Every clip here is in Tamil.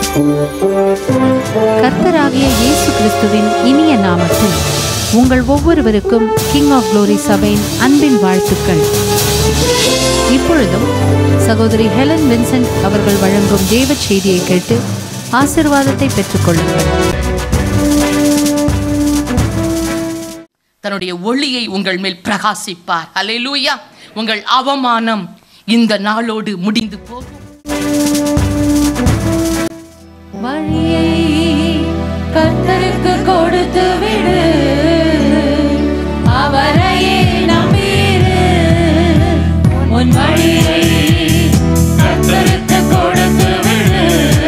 கர்த்தராகிய இயேசு கிறிஸ்துவின் இனிய நாமத்தில் உங்கள் ஒவ்வொருவருக்கும் கிங் ஆஃப் க்ளோரி சபையின் அன்பின் வாழ்த்துக்கள் இப்பொழுதும் சகோதரி ஹெலன் வின்சென்ட் அவர்கள் வழங்கும் தேவ செய்தியை கேட்டு ஆசிர்வாதத்தை பெற்றுக்கொள்ளுங்கள் தன்னுடைய ஒளியை உங்கள் மேல் பிரகாசிப்பார் அல்லேலூயா உங்கள் அவமானம் இந்த நாளோடு முடிந்து போகும் வழியை கர்த்தருக்கு கொடுத்து விடு அவரையே நம்பிரு உன் வழியை கர்த்தருக்கு கொடுத்து விடு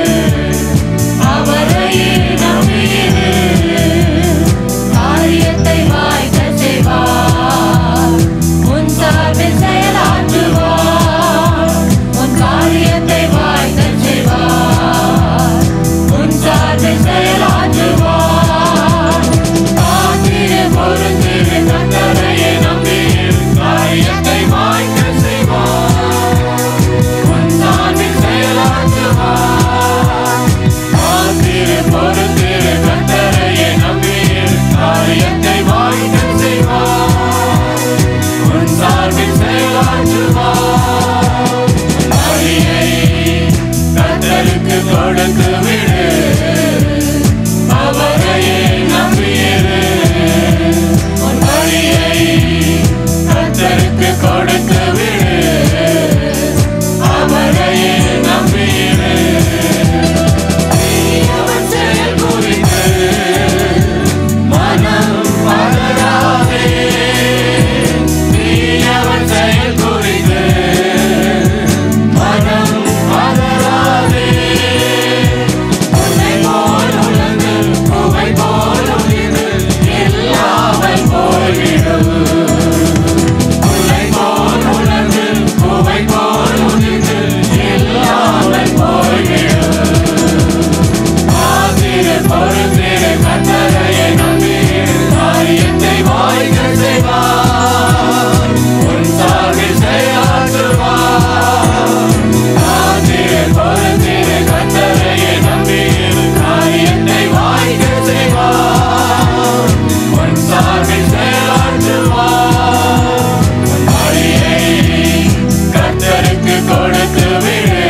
அவரையே நம்பிரு காரியத்தை வாய்க்க செய்வார் உன் சார்பில் செயலாற்றுவார் உன் காரியத்தை வாய்க்க செய்வார் உன் சார்பில் செயலாற்றுவார் காத்திரு பொருந்திரு கத்தரையே நம்பியிரு காரியத்தை வாய்க்க செய்வார் உன் சார்பில் செயலாற்றுவார் காத்திரு பொருந்திரு கத்தரையே நம்பியிரு காரியத்தை வாய்க்க செய்வார் உன் சார்பில் செயலாற்றுவார் வழியை கத்தருக்கு கொடுத்து விடு அவரையே நம்பியிரு உன் வழியை கத்தருக்கு கொடுத்து விடு அவரையே நம்பியிரு அவன் செயல் குறித்து மனம் பதறாதே நீ அவன் செயல் குறித்து மனம் பதறாதே உன்னை போல் உலகு புகை போல் ஒளிந்து எல்லாமல் போய்விடும் உன்னை போல் உலகு புகை போல் ஒளிந்து எல்லாமல் போய்விடும் ஆதிரு பொறுத்திரு கத்தரையை நம்பியிரு காரியத்தை வாய்க்க செய்வார் உன் சார்பில் செயலாற்றுவார் ஆதிரு பொறுத்திரு கத்தரையை நம்பியிரு காரியத்தை வாய்க்க செய்வார் உன் சார்பில் செயலாற்றுவார் உன் வழியை கத்தருக்கு கொடுத்து விடு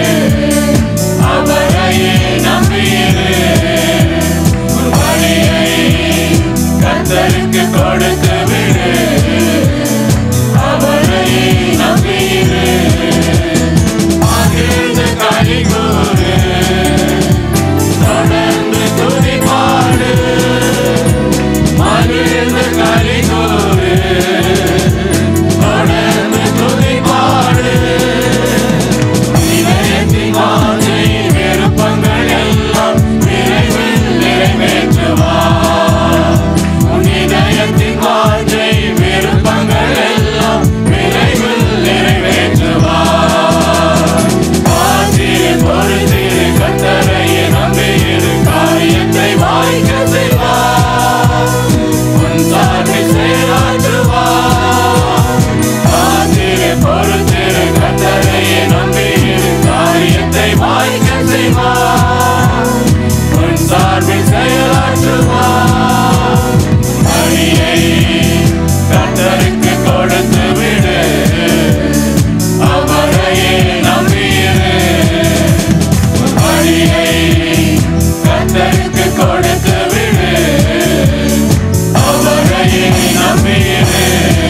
அவரையே நம்பியிரு உன் வழியை கத்தருக்கு கொடுத்து விடு அவரையே நம்பியிரு மகிழ்ந்து களி கூறு தொடர்ந்து துதி பாடு மகிழ்ந்து களி கூறு தொடர்ந்து துதி பாடு இதயத்தின் வாஞ்சை விருப்பங்கள் எல்லாம் விரைவில் நிறைவேற்றுவார் உன் இதயத்தின் வாஞ்சை விருப்பங்கள் எல்லாம் விரைவில் நிறைவேற்றுவார் காத்திரு பொறுத்திரு கத்தரையே நம்பியிரு காரியத்தை வாய்க்க செய்வார் உன் சார்பில் செயலாற்றுவார் காத்திரு பொறுத்திரு கத்தரையே நம்பியிரு காரியத்தை வாய்க்க செய்வார் உன் சார்பில் செயலாற்றுவார் வழியை கத்தருக்கு கொடுத்து விடு அவரையே நம்பியிரு உன் வழியை கத்தருக்கு கொடுத்து விடு அவரையே நம்பியிரு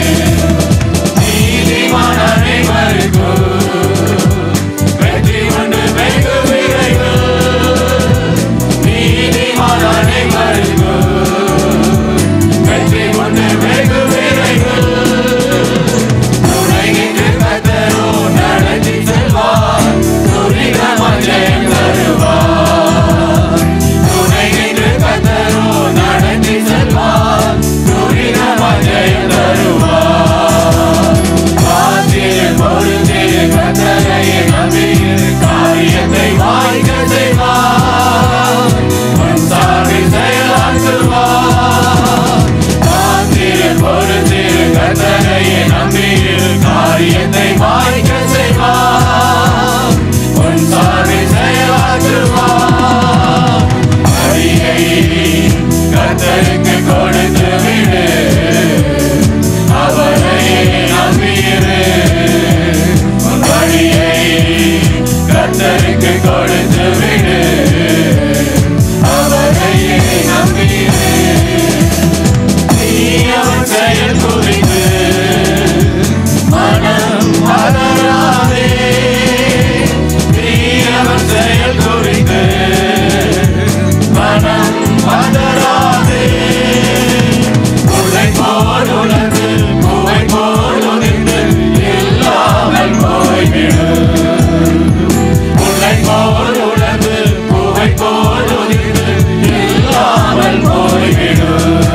நீதிமான் அனைவருக்கும் வெற்றி உண்டு வெகு விரைவில் நீதிமான் அனைவருக்கும் வெற்றி உண்டு வெகு விரைவில் துணை நின்று கத்தரோ நடத்தி செல்வார் துரிதமாய் ஜெயம் தருவார் துணை நின்று கத்தரோ நடத்தி செல்வார் துரிதமாய் ஜெயம் தருவார் காத்திரு பொறுத்திரு கத்தரையை நம்பியிரு காரியத்தை வாய்க்க செய்வார் உன் சார்பில் செயலாற்றுவார் காத்திரு பொறுத்திரு கத்தரையை நம்பியிரு காரியத்தை வாய்க்க செய்வார் உன் சார்பில் செயலாற்றுவார் கத்தருக்கு கொடுத்து விடு அவரையே நம்பியிரு உன் வழியை கத்தருக்கு கொடுத்து விடு அவரையே நம்பியிரு நீ அவர் செயல் குறித்து மனம் பதறாதே நீ அவர் செயல் குறித்து மனம் பதறாதே உன்னை போல் உணர்ந்து பூவை போல் உதிர்ந்து இல்லாமல் போய்விடு உன்னை போல் உணர்ந்து பூவை போல் உதிர்ந்து இல்லாமல் போய்விடு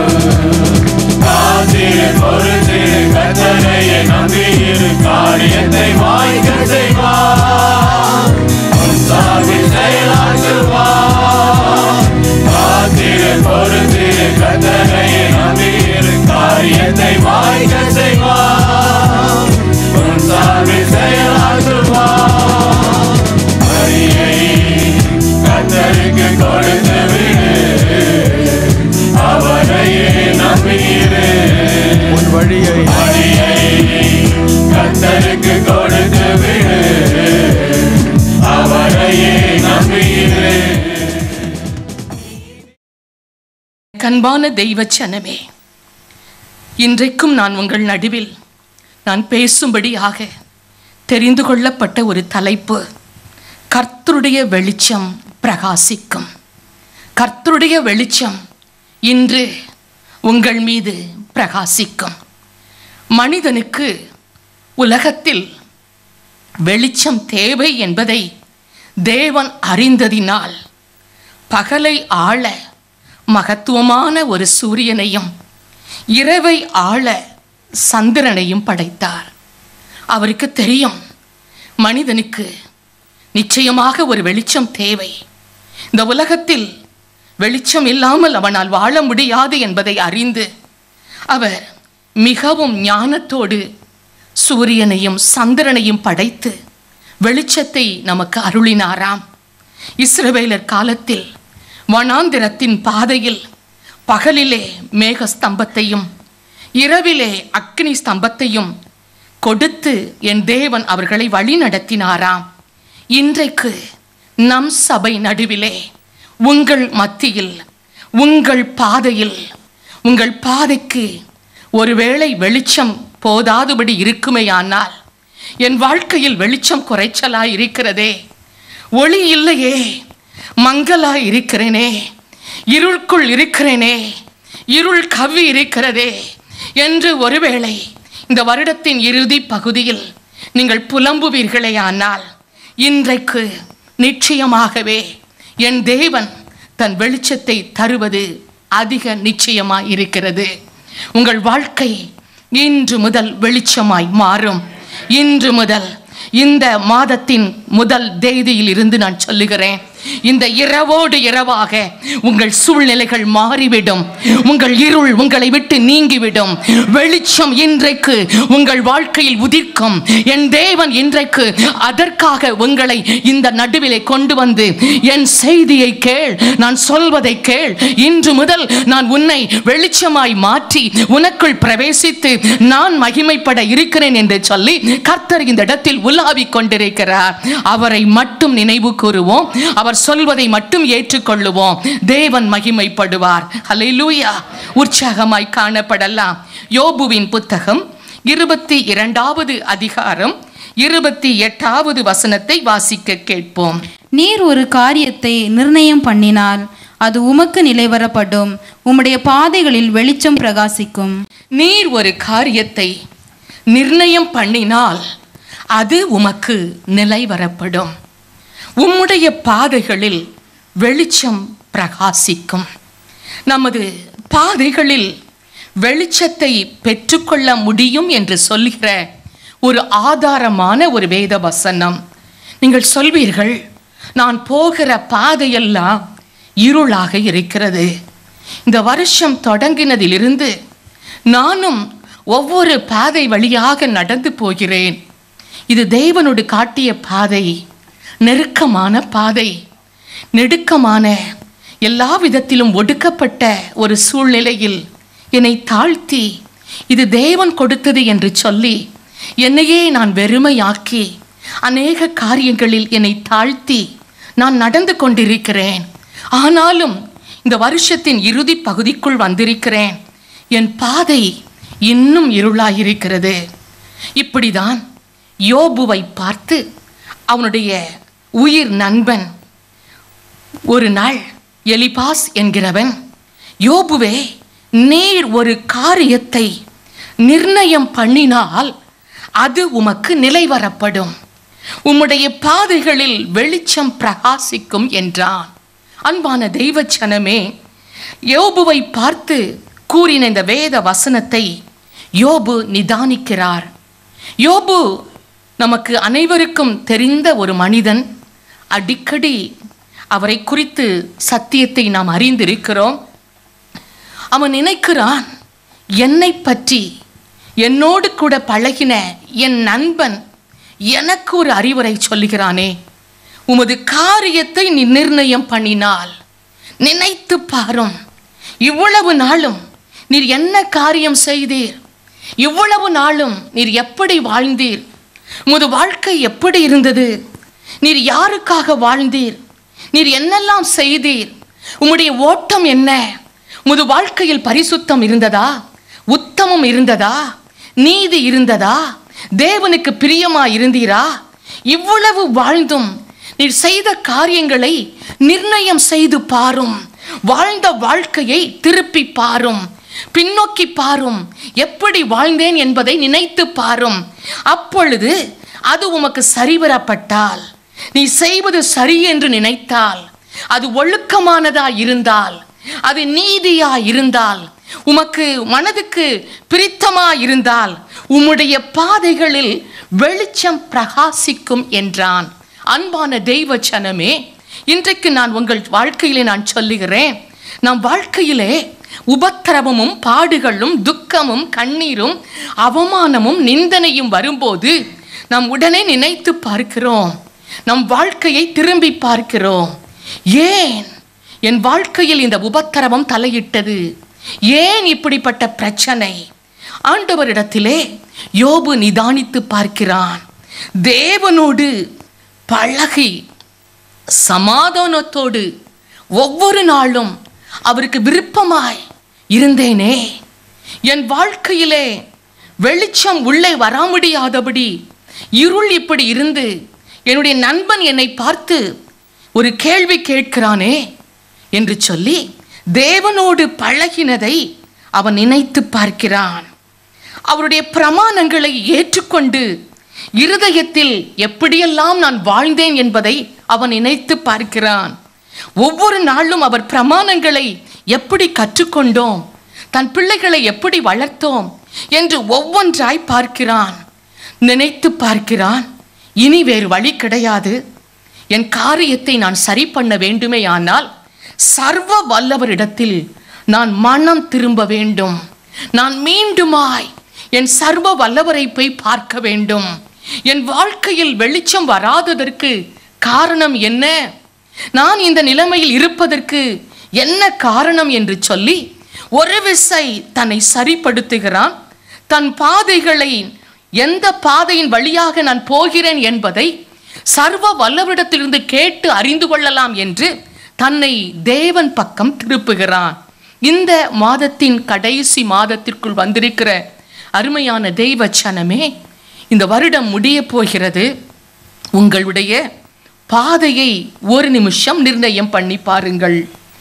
காத்திரு பொறுத்திரு கத்தரையை நம்பியிரு காரியத்தை வாய்க்க செய்வார் உன் சார்பில் செயலாற்றுவார் காத்திரு பொறுத்திரு கத்தரையை நம்பியிரு காரியத்தை வாய்க்க செய்வார் உன் சார்பில் செயலாற்றுவார் வழியை கத்தருக்கு கொடுத்து விடு அவரையே நம்பியிரு உன் வழியை வழியை கத்தருக்கு கொடுத்து விடு அவரையே நம்பியிரு கண்பான தெய்வ சனமே இன்றைக்கும் நான் உங்கள் நடுவில் நான் பேசும்படியாக தெரிந்து கொள்ளப்பட்ட ஒரு தலைப்பு கர்த்தருடைய வெளிச்சம் பிரகாசிக்கும் கர்த்தருடைய வெளிச்சம் இன்று உங்கள் மீது பிரகாசிக்கும் மனிதனுக்கு உலகத்தில் வெளிச்சம் தேவை என்பதை தேவன் அறிந்ததினால் பகலை ஆள மகத்துவமான ஒரு சூரியனையும் இரவை ஆள சந்திரனையும் படைத்தார் அவருக்கு தெரியும் மனிதனுக்கு நிச்சயமாக ஒரு வெளிச்சம் தேவை இந்த உலகத்தில் வெளிச்சம் இல்லாமல் அவனால் வாழ முடியாது என்பதை அறிந்து அவர் மிகவும் ஞானத்தோடு சூரியனையும் சந்திரனையும் படைத்து வெளிச்சத்தை நமக்கு அருளினாராம் இஸ்ரவேலர் காலத்தில் வனாந்திரத்தின் பாதையில் பகலிலே மேக ஸ்தம்பத்தையும் இரவிலே அக்னி ஸ்தம்பத்தையும் கொடுத்து என் தேவன் அவர்களை வழி நடத்தினாராம் இன்றைக்கு நம் சபை நடுவிலே உங்கள் மத்தியில் உங்கள் பாதையில் உங்கள் பாதைக்கு ஒருவேளை வெளிச்சம் போதாதபடி இருக்குமேயானால் என் வாழ்க்கையில் வெளிச்சம் குறைச்சலாய் இருக்கிறதே ஒளி இல்லையே மங்கலாய் இருக்கிறேனே இருளுக்குள் இருக்கிறேனே இருள் கவ்வி இருக்கிறதே என்று ஒருவேளை இந்த வருடத்தின் இறுதி பகுதியில் நீங்கள் புலம்புவீர்களேயானால் இன்றைக்கு நிச்சயமாகவே என் தேவன் தன் வெளிச்சத்தை தருவது அதிக நிச்சயமாய் இருக்கிறது உங்கள் வாழ்க்கை இன்று முதல் வெளிச்சமாய் மாறும் இன்று முதல் இந்த மாதத்தின் முதல் தேதியில் இருந்து நான் சொல்லுகிறேன் இந்த இரவோடு இரவாக உங்கள் சூழ்நிலைகள் மாறிவிடும் உங்கள் இருள் உங்களை விட்டு நீங்கிவிடும் வெளிச்சம் இன்றைக்கு உங்கள் வாழ்க்கையில் உதிர்க்கும் என் தேவன் இன்றைக்கு அதற்காக உங்களை இந்த நடுவிலே கொண்டு வந்து என் செய்தியை கேள் நான் சொல்வதை கேள் இன்று முதல் நான் உன்னை வெளிச்சமாய் மாற்றி உனக்குள் பிரவேசித்து நான் மகிமைப்பட இருக்கிறேன் என்று சொல்லி கர்த்தர் இந்த இடத்தில் உலாவிக் கொண்டிருக்கிறார் அவரை மட்டும் நினைவு கூறுவோம் அவர் சொல்வதை மட்டும் ஏற்றுக்கொள்ளுவோம் தேவன் மகிமைப்படுவார் ஹalleluya உற்சாகமாய் காணப்படலாம் யோபுவின் புத்தகம் இருபத்தி இரண்டாவது அதிகாரம் இருபத்தி எட்டாவது வசனத்தை வாசிக்க கேட்போம் நீர் ஒரு காரியத்தை நிர்ணயம் பண்ணினால் அது உமக்கு நிலைவரப்படும் உம்முடைய பாதைகளில் வெளிச்சம் பிரகாசிக்கும் நீர் ஒரு காரியத்தை நிர்ணயம் பண்ணினால் அது உமக்கு நிலை வரப்படும் உம்முடைய பாதைகளில் வெளிச்சம் பிரகாசிக்கும் நமது பாதைகளில் வெளிச்சத்தை பெற்றுக்கொள்ள முடியும் என்று சொல்லுகிற ஒரு ஆதாரமான ஒரு வேத வசனம் நீங்கள் சொல்வீர்கள் நான் போகிற பாதையெல்லாம் இருளாக இருக்கிறது இந்த வருஷம் தொடங்கினதிலிருந்து நானும் ஒவ்வொரு பாதை வழியாக நடந்து போகிறேன் இது தேவனோடு காட்டிய பாதை நெருக்கமான பாதை நெடுக்கமான எல்லா விதத்திலும் ஒடுக்கப்பட்ட ஒரு சூழ்நிலையில் என்னை தாழ்த்தி இது தேவன் கொடுத்தது என்று சொல்லி என்னையே நான் வெறுமையாக்கி அநேக காரியங்களில் என்னை தாழ்த்தி நான் நடந்து கொண்டிருக்கிறேன் ஆனாலும் இந்த வருஷத்தின் இறுதி பகுதிக்குள் வந்திருக்கிறேன் என் பாதை இன்னும் இருளாயிருக்கிறது இப்படிதான் யோபுவை பார்த்து அவனுடைய உயிர் நண்பன் ஒரு நாள் எலிபாஸ் என்கிறவன் யோபுவே நீர் ஒரு காரியத்தை நிர்ணயம் பண்ணினால் அது உமக்கு நிலைவரப்படும் உம்முடைய பாதைகளில் வெளிச்சம் பிரகாசிக்கும் என்றான் அன்பான தெய்வச்சனமே யோபுவை பார்த்து கூறின இந்த வேத வசனத்தை யோபு நிதானிக்கிறார் யோபு நமக்கு அனைவருக்கும் தெரிந்த ஒரு மனிதன் அடிக்கடி அவரை குறித்து சத்தியத்தை நாம் அறிந்திருக்கிறோம் அவன் நினைக்கிறான் என்னை பற்றி என்னோடு கூட பழகின என் நண்பன் எனக்கு ஒரு அறிவுரை சொல்லுகிறானே உமது காரியத்தை நீ நிர்ணயம் பண்ணினால் நினைத்து பாரும் இவ்வளவு நாளும் நீர் என்ன காரியம் செய்தீர் இவ்வளவு நாளும் நீர் எப்படி வாழ்ந்தீர் உமது வாழ்க்கை எப்படி இருந்தது நீர் யாருக்காக வாழ்ந்தீர் நீர் என்னெல்லாம் செய்தீர் உம்முடைய ஓட்டம் என்ன உமது வாழ்க்கையில் பரிசுத்தம் இருந்ததா உத்தமம் இருந்ததா நீதி இருந்ததா தேவனுக்கு பிரியமா இருந்தீரா இவ்வளவு வாழ்ந்தும் நீர் செய்த காரியங்களை நிர்ணயம் செய்து பாரும் வாழ்ந்த வாழ்க்கையை திருப்பி பாரும் பின்னோக்கி பாரும் எப்படி வாழ்ந்தேன் என்பதை நினைத்து பாரும் அப்பொழுது அது உமக்கு சரிவரப்பட்டால் நீ செய்வது சரி என்று நினைத்தால் அது ஒழுக்கமானதா இருந்தால் அது நீதியா இருந்தால் உமக்கு மனதுக்கு பிரித்தமா இருந்தால் உம்முடைய பாதைகளில் வெளிச்சம் பிரகாசிக்கும் என்றான் அன்பான தெய்வ சனமே இன்றைக்கு நான் உங்கள் வாழ்க்கையிலே நான் சொல்லுகிறேன் நம் வாழ்க்கையிலே உபத்திரவமும் பாடுகளும் துக்கமும் கண்ணீரும் அவமானமும் நிந்தனையும் வரும்போது நாம் உடனே நினைத்து பார்க்கிறோம் நம் வாழ்க்கையை திரும்பி பார்க்கிறோம் ஏன் என் வாழ்க்கையில் இந்த உபத்திரவம் தலையிட்டது ஏன் இப்படிப்பட்ட பிரச்சனை ஆண்டவரிடத்திலே யோபு நிதானித்து பார்க்கிறான் தேவனோடு பழகி சமாதானத்தோடு ஒவ்வொரு நாளும் அவருக்கு விருப்பமாய் இருந்தேனே என் வாழ்க்கையிலே வெளிச்சம் உள்ளே வர முடியாதபடி இருள் இப்படி இருந்து என்னுடைய நண்பன் என்னை பார்த்து ஒரு கேள்வி கேட்கிறானே என்று சொல்லி தேவனோடு பழகினதை அவன் நினைத்து பார்க்கிறான் அவருடைய பிரமாணங்களை ஏற்றுக்கொண்டு இருதயத்தில் எப்படியெல்லாம் நான் வாழ்ந்தேன் என்பதை அவன் நினைத்து பார்க்கிறான் ஒவ்வொரு நாளும் அவர் பிரமாணங்களை எப்படி கற்றுக்கொண்டோம் தன் பிள்ளைகளை எப்படி வளர்த்தோம் என்று ஒவ்வொன்றாய் பார்க்கிறான் நினைத்து பார்க்கிறான் இனி வேறு வழி கிடையாது என் காரியத்தை நான் சரி பண்ண வேண்டுமே ஆனால் சர்வ வல்லவரிடத்தில் நான் மனம் திரும்ப வேண்டும் நான் மீண்டுமாய் என் சர்வ வல்லவரை போய் பார்க்க வேண்டும் என் வாழ்க்கையில் வெளிச்சம் வராததற்கு காரணம் என்ன நான் இந்த நிலைமையில் இருப்பதற்கு என்ன காரணம் என்று சொல்லி ஒரு விசை தன்னை சரிப்படுத்துகிறான் தன் பாதைகளை எந்த பாதையின் வழியாக நான் போகிறேன் என்பதை சர்வ வல்லவரிடத்திலிருந்து கேட்டு அறிந்து கொள்ளலாம் என்று தன்னை தேவன் பக்கம் திருப்புகிறான் இந்த மாதத்தின் கடைசி மாதத்திற்குள் வந்திருக்கிற அருமையான தெய்வ சனமே இந்த வருடம் முடிய போகிறது உங்களுடைய பாதையை ஒரு நிமிஷம் நிர்ணயம் பண்ணி பாருங்கள்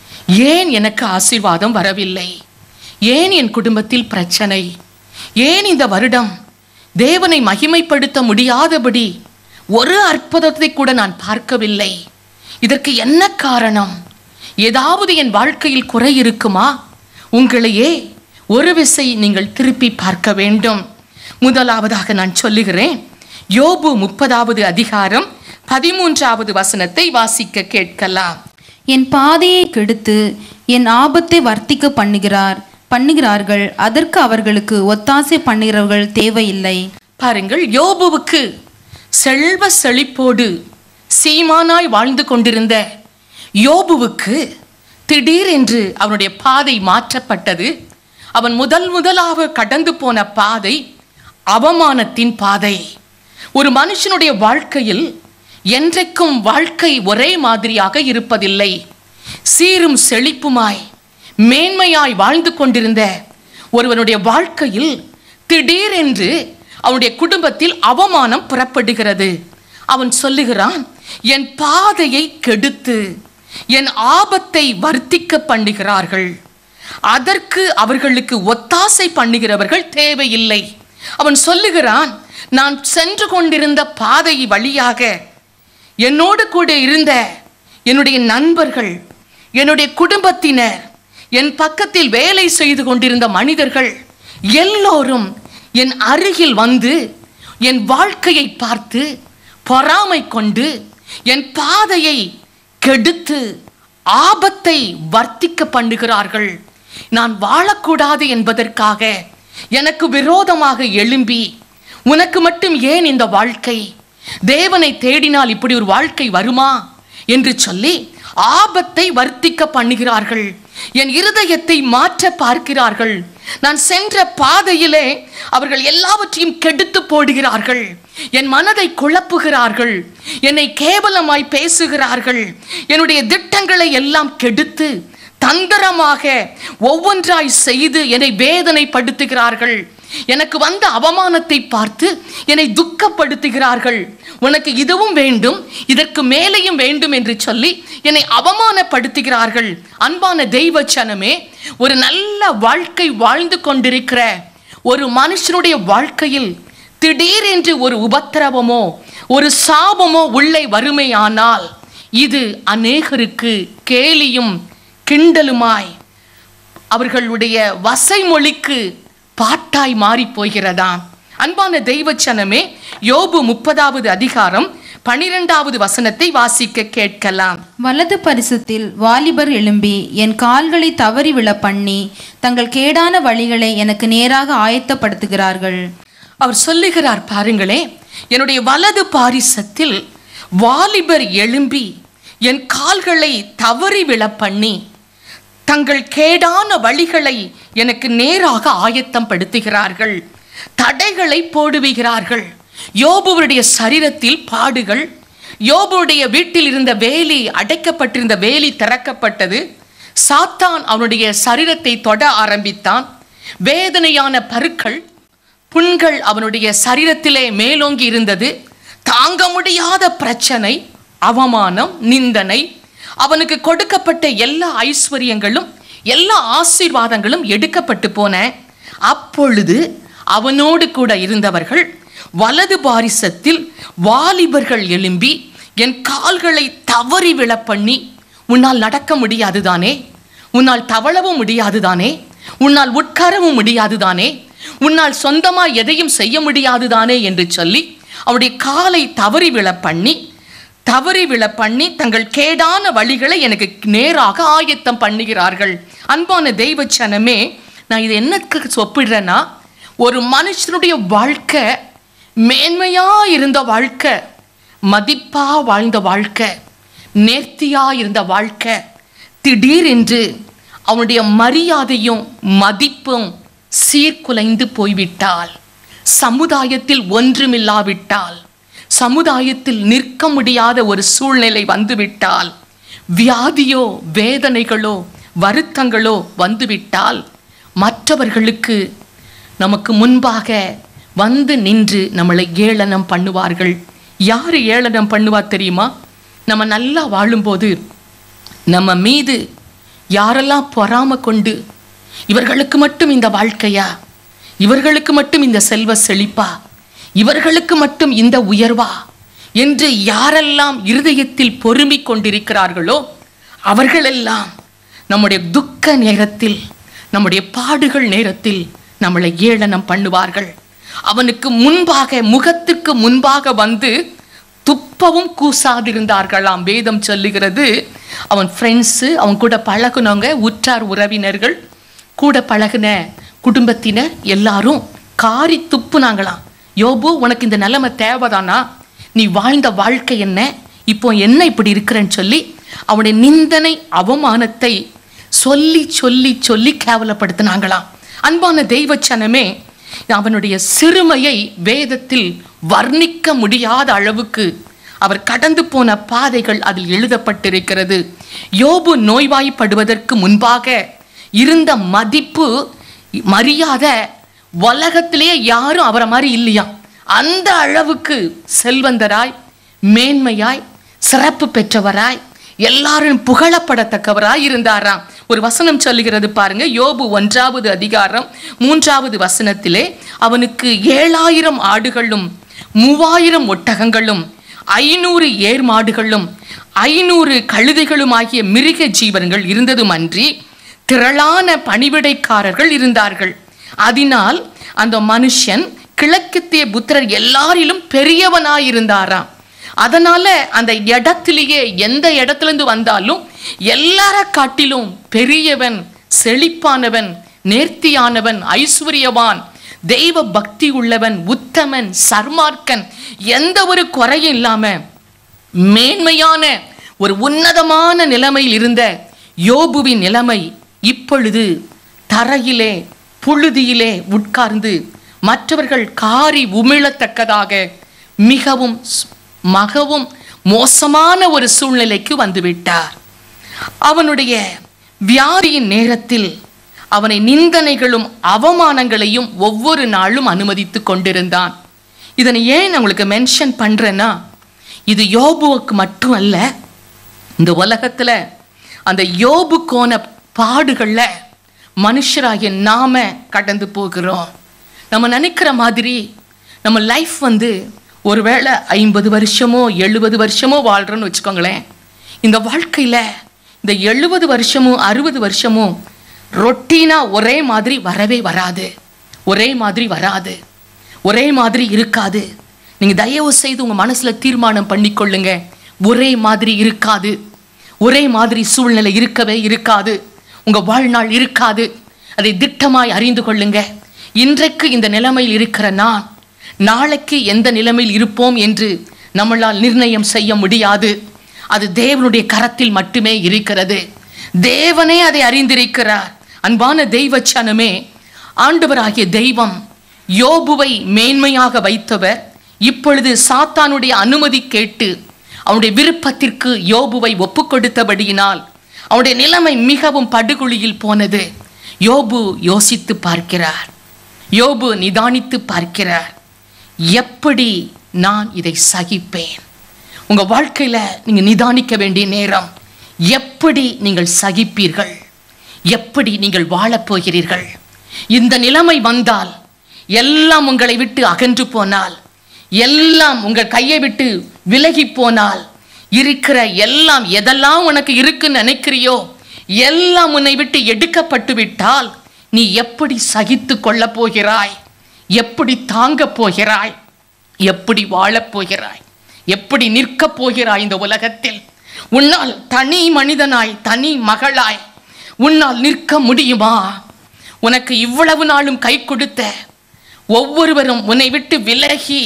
ஏன் எனக்கு ஆசீர்வாதம் வரவில்லை ஏன் என் குடும்பத்தில் பிரச்சனை ஏன் இந்த வருடம் தேவனை மகிமைப்படுத்த முடியாதபடி ஒரு அற்புதத்தை கூட நான் பார்க்கவில்லை இதற்கு என்ன காரணம் ஏதாவது என் வாழ்க்கையில் குறை இருக்குமா உங்களையே ஒரு விசை நீங்கள் திருப்பி பார்க்க வேண்டும் முதலாவதாக நான் சொல்லுகிறேன் யோபு முப்பதாவது அதிகாரம் பதிமூன்றாவது வசனத்தை வாசிக்க கேட்கலாம் என் பாதையை கெடுத்து என் ஆபத்தை வர்த்திக்க பண்ணுகிறார் பண்ணுகிறார்கள் அதற்கு அவர்களுக்கு ஒத்தாசை பண்ணுகிறவர்கள் தேவையில்லை பாருங்கள் யோபுவுக்கு செல்வ செழிப்போடு சீமானாய் வாழ்ந்து கொண்டிருந்த யோபுவுக்கு திடீரென்று அவனுடைய பாதை மாற்றப்பட்டது அவன் முதல் முதலாக கடந்து போன பாதை அவமானத்தின் பாதை ஒரு மனுஷனுடைய வாழ்க்கையில் என்றைக்கும் வாழ்க்கை ஒரே மாதிரியாக இருப்பதில்லை சீரும் செழிப்புமாய் மேன்மையாய் வாழ்ந்து கொண்டிருந்த ஒருவனுடைய வாழ்க்கையில் திடீரென்று அவனுடைய குடும்பத்தில் அவமானம் புறப்படுகிறது அவன் சொல்லுகிறான் என் பாதையை கெடுத்து என் ஆபத்தை வர்த்திக்க பண்ணுகிறார்கள் அதற்கு அவர்களுக்கு ஒத்தாசை பண்ணுகிறவர்கள் தேவையில்லை அவன் சொல்லுகிறான் நான் சென்று கொண்டிருந்த பாதை வழியாக என்னோடு கூட இருந்த என்னுடைய நண்பர்கள் என்னுடைய குடும்பத்தினர் என் பக்கத்தில் வேலை செய்து கொண்டிருந்த மனிதர்கள் எல்லோரும் என் அருகில் வந்து என் வாழ்க்கையை பார்த்து பொறாமை கொண்டு என் பாதையை கெடுத்து ஆபத்தை வர்த்திக்க பண்ணுகிறார்கள் நான் வாழக்கூடாது என்பதற்காக எனக்கு விரோதமாக எழும்பி உனக்கு மட்டும் ஏன் இந்த வாழ்க்கை தேவனை தேடினால் இப்படி ஒரு வாழ்க்கை வருமா என்று சொல்லி ஆபத்தை வர்த்திக்க பண்ணுகிறார்கள் என் இருதயத்தை மாற்ற பார்க்கிறார்கள் நான் சென்ற பாதையிலே அவர்கள் எல்லாவற்றையும் கெடுத்து போடுகிறார்கள் என் மனதை குழப்புகிறார்கள் என்னை கேவலமாய் பேசுகிறார்கள் என்னுடைய திட்டங்களை எல்லாம் கெடுத்து தந்திரமாக ஒவ்வொன்றாய் செய்து என்னை வேதனைப்படுத்துகிறார்கள் எனக்கு வந்த அவமானத்தை பார்த்து என்னை துக்கப்படுத்துகிறார்கள் உனக்கு இதுவும் வேண்டும் இதற்கு மேலேயும் வேண்டும் என்று சொல்லி என்னை அவமானப்படுத்துகிறார்கள் அன்பான தெய்வ சனமே ஒரு நல்ல வாழ்க்கை வாழ்ந்து கொண்டிருக்கிற ஒரு மனுஷனுடைய வாழ்க்கையில் திடீரென்று ஒரு உபத்திரவமோ ஒரு சாபமோ உள்ளே வறுமையானால் இது அநேகருக்கு கேலியும் கிண்டலுமாய் அவர்களுடைய வசைமொழிக்கு பாட்டாய் மாறி போகிறதாம் அன்பான தெய்வச்சனமே யோபு முப்பதாவது அதிகாரம் பனிரெண்டாவது வசனத்தை வாசிக்க கேட்கலாம் வலது பரிசத்தில் வாலிபர் எழும்பி என் கால்களை தவறி விழ பண்ணி தங்கள் கேடான வழிகளை எனக்கு நேராக ஆயத்தப்படுத்துகிறார்கள் அவர் சொல்லுகிறார் பாருங்களே என்னுடைய வலது பாரிசத்தில் வாலிபர் எழும்பி என் கால்களை தவறி விழ பண்ணி தங்கள் கேடான வழிகளை எனக்கு நேராக ஆயத்தம் படுத்துகிறார்கள் தடைகளை போடுகிறார்கள் யோபுவருடைய சரீரத்தில் பாடுகள் யோபுடைய வீட்டில் இருந்த வேலி அடைக்கப்பட்டிருந்த வேலி திறக்கப்பட்டது சாத்தான் அவனுடைய சரீரத்தை தொட ஆரம்பித்தான் வேதனையான பருக்கள் புண்கள் அவனுடைய சரீரத்திலே மேலோங்கி இருந்தது தாங்க முடியாத பிரச்சனை அவமானம் நிந்தனை அவனுக்கு கொடுக்கப்பட்ட எல்லா ஐஸ்வர்யங்களும் எல்லா ஆசீர்வாதங்களும் எடுக்கப்பட்டு போன அப்பொழுது அவனோடு கூட இருந்தவர்கள் வலது பாரிசத்தில் வாலிபர்கள் எழும்பி என் கால்களை தவறி விழ பண்ணி உன்னால் நடக்க முடியாதுதானே உன்னால் தவழவும் முடியாதுதானே உன்னால் உட்காரவும் முடியாதுதானே உன்னால் சொந்தமா எதையும் செய்ய முடியாதுதானே என்று சொல்லி அவருடைய காலை தவறி விழ பண்ணி தவறி விழ பண்ணி தங்கள் கேடான வழிகளை எனக்கு நேராக ஆயத்தம் பண்ணுகிறார்கள் அன்பான தெய்வச்சனமே நான் இது என்னக்கு ஒப்பிடுறேன்னா ஒரு மனுஷனுடைய வாழ்க்கை மேன்மையா இருந்த வாழ்க்கை மதிப்பா வாழ்ந்த வாழ்க்கை நேர்த்தியா இருந்த வாழ்க்கை திடீரென்று அவனுடைய மரியாதையும் மதிப்பும் சீர்குலைந்து போய்விட்டால் சமுதாயத்தில் ஒன்றுமில்லாவிட்டால் சமுதாயத்தில் நிற்க முடியாத ஒரு சூழ்நிலை வந்துவிட்டால் வியாதியோ வேதனைகளோ வருத்தங்களோ வந்துவிட்டால் மற்றவர்களுக்கு நமக்கு முன்பாக வந்து நின்று நம்மளை ஏளனம் பண்ணுவார்கள் யார் ஏளனம் பண்ணுவா தெரியுமா நம்ம நல்லா வாழும்போது நம்ம மீது யாரெல்லாம் பொறாம கொண்டு இவர்களுக்கு மட்டும் இந்த வாழ்க்கையா இவர்களுக்கு மட்டும் இந்த செல்வ செழிப்பா இவர்களுக்கு மட்டும் இந்த உயர்வா என்று யாரெல்லாம் இருதயத்தில் பொறுமிக் கொண்டிருக்கிறார்களோ அவர்களெல்லாம் நம்முடைய துக்க நேரத்தில் நம்முடைய பாடுகள் நேரத்தில் நம்மளை ஏளனம் பண்ணுவார்கள் அவனுக்கு முன்பாக முகத்துக்கு முன்பாக வந்து துப்பவும் கூசாதிருந்தார்களாம் வேதம் சொல்லுகிறது அவன் ஃப்ரெண்ட்ஸு அவன் கூட பழகுனவங்க உற்றார் உறவினர்கள் கூட பழகுன குடும்பத்தினர் எல்லாரும் காரி துப்புனாங்களாம் யோபு உனக்கு இந்த நிலைமை தேவைதானா நீ வாழ்ந்த வாழ்க்கை என்ன இப்போ என்ன இப்படி இருக்கிறேன்னு சொல்லி அவனுடைய நிந்தனை அவமானத்தை சொல்லி சொல்லி சொல்லி கேவலப்படுத்தினாங்களாம் அன்பான தெய்வச்சனமே அவனுடைய சிறுமையை வேதத்தில் வர்ணிக்க முடியாத அளவுக்கு அவர் கடந்து போன பாதைகள் அதில் எழுதப்பட்டிருக்கிறது யோபு நோய்வாய்ப்படுவதற்கு முன்பாக இருந்த மதிப்பு மரியாதை உலகத்திலேயே யாரும் அவரை மாதிரி இல்லையா அந்த அளவுக்கு செல்வந்தராய் மேன்மையாய் சிறப்பு பெற்றவராய் எல்லாரும் புகழப்படத்தக்கவராய் இருந்தாராம் ஒரு வசனம் சொல்லுகிறது பாருங்க யோபு ஒன்றாவது அதிகாரம் மூன்றாவது வசனத்திலே அவனுக்கு ஏழாயிரம் ஆடுகளும் மூவாயிரம் ஒட்டகங்களும் ஐநூறு ஏர் மாடுகளும் ஐநூறு கழுதைகளும் ஆகிய மிருக ஜீவன்கள் இருந்ததும் அன்றி திரளான பணிவிடைக்காரர்கள் இருந்தார்கள் அதனால் அந்த மனுஷன் கிழக்கத்திய புத்திரர் எல்லாரிலும் பெரியவனாயிருந்தாராம் அதனால அந்த இடத்திலேயே எந்த இடத்துல இருந்து வந்தாலும் எல்லார காட்டிலும் பெரியவன் செழிப்பானவன் நேர்த்தியானவன் ஐஸ்வர்யவான் தெய்வ பக்தி உள்ளவன் உத்தமன் சர்மார்க்கன் எந்த ஒரு குறையும் இல்லாம மேன்மையான ஒரு உன்னதமான நிலைமையில் இருந்த யோபுவின் நிலைமை இப்பொழுது தரையிலே புழுதியிலே உட்கார்ந்து மற்றவர்கள் காரி உமிழத்தக்கதாக மிகவும் ஸ்- மகவும் மோசமான ஒரு சூழ்நிலைக்கு வந்துவிட்டார் அவனுடைய வியாதியின் நேரத்தில் அவனை நிந்தனைகளும் அவமானங்களையும் ஒவ்வொரு நாளும் அனுமதித்து கொண்டிருந்தான் இதனை ஏன் நான் உங்களுக்கு மென்ஷன் பண்றேன்னா இது யோபுவுக்கு மட்டும் அல்ல இந்த உலகத்துல அந்த யோபு கோண பாடுகள்ல மனுஷராகிய நாம கடந்து போகிறோம் நம்ம நினைக்கிற மாதிரி நம்ம லைஃப் வந்து ஒருவேளை ஐம்பது வருஷமோ எழுபது வருஷமோ வாழ்றோன்னு வச்சுக்கோங்களேன் இந்த வாழ்க்கையில இந்த எழுபது வருஷமும் அறுபது வருஷமும் ரொட்டீனா ஒரே மாதிரி வரவே வராது ஒரே மாதிரி வராது ஒரே மாதிரி இருக்காது நீங்க தயவு செய்து உங்க மனசுல தீர்மானம் பண்ணிக்கொள்ளுங்க ஒரே மாதிரி இருக்காது ஒரே மாதிரி சூழ்நிலை இருக்கவே இருக்காது உங்க வாழ்நாள் இருக்காது அதை திட்டமாய் அறிந்து கொள்ளுங்க இன்றைக்கு இந்த நிலைமையில் இருக்கிற நான் நாளைக்கு எந்த நிலைமையில் இருப்போம் என்று நம்மளால் நிர்ணயம் செய்ய முடியாது அது தேவனுடைய கரத்தில் மட்டுமே இருக்கிறது தேவனே அதை அறிந்திருக்கிறார் அன்பான தெய்வச்சனமே ஆண்டவராகிய தெய்வம் யோபுவை மேன்மையாக வைத்தவர் இப்பொழுது சாத்தானுடைய அனுமதி கேட்டு அவனுடைய விருப்பத்திற்கு யோபுவை ஒப்புக்கொடுத்தபடியினால் அவனுடைய நிலைமை மிகவும் படுகுழியில் போனது யோபு யோசித்து பார்க்கிறார் யோபு நிதானித்து பார்க்கிறார் எப்படி நான் இதை சகிப்பேன் உங்க வாழ்க்கையில நீங்க நிதானிக்க வேண்டிய நேரம் எப்படி நீங்கள் சகிப்பீர்கள் எப்படி நீங்கள் வாழப் போகிறீர்கள் இந்த நிலைமை வந்தால் எல்லாம் உங்களை விட்டு அகன்று போனால் எல்லாம் உங்கள் கையை விட்டு விலகி போனால் இருக்கிற எல்லாம் எதெல்லாம் உனக்கு இருக்குன்னு நினைக்கிறியோ எல்லாம் உன்னை விட்டு எடுக்கப்பட்டு விட்டால் நீ எப்படி சகித்து கொள்ளப் போகிறாய் எப்படி தாங்கப் போகிறாய் எப்படி வாழப் போகிறாய் எப்படி நிற்கப் போகிறாய் இந்த உலகத்தில் உன்னால் தனி மனிதனாய் தனி மகளாய் உன்னால் நிற்க முடியுமா உனக்கு இவ்வளவு நாளும் கை கொடுத்த ஒவ்வொருவரும் உன்னை விட்டு விலகி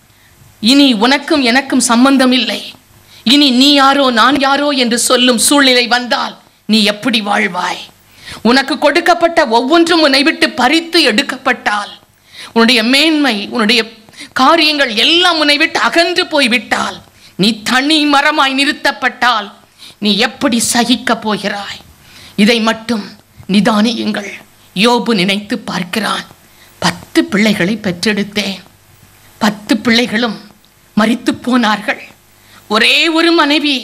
இனி உனக்கும் எனக்கும் சம்பந்தம் இல்லை இனி நீ யாரோ நான் யாரோ என்று சொல்லும் சூழ்நிலை வந்தால் நீ எப்படி வாழ்வாய் உனக்கு கொடுக்கப்பட்ட ஒவ்வொன்றும் உன்னை விட்டு பறித்து எடுக்கப்பட்டால் உன்னுடைய மேன்மை உன்னுடைய காரியங்கள் எல்லாம் உன்னை விட்டு அகன்று போய்விட்டால் நீ தனி மரமாய் நிறுத்தப்பட்டால் நீ எப்படி சகிக்கப் போகிறாய் இதை மட்டும் நிதானியுங்கள் யோபு நினைத்து பார்க்கிறான் பத்து பிள்ளைகளை பெற்றெடுத்தேன் பத்து பிள்ளைகளும் மரித்து போனார்கள் ஒரே ஒரு மனைவி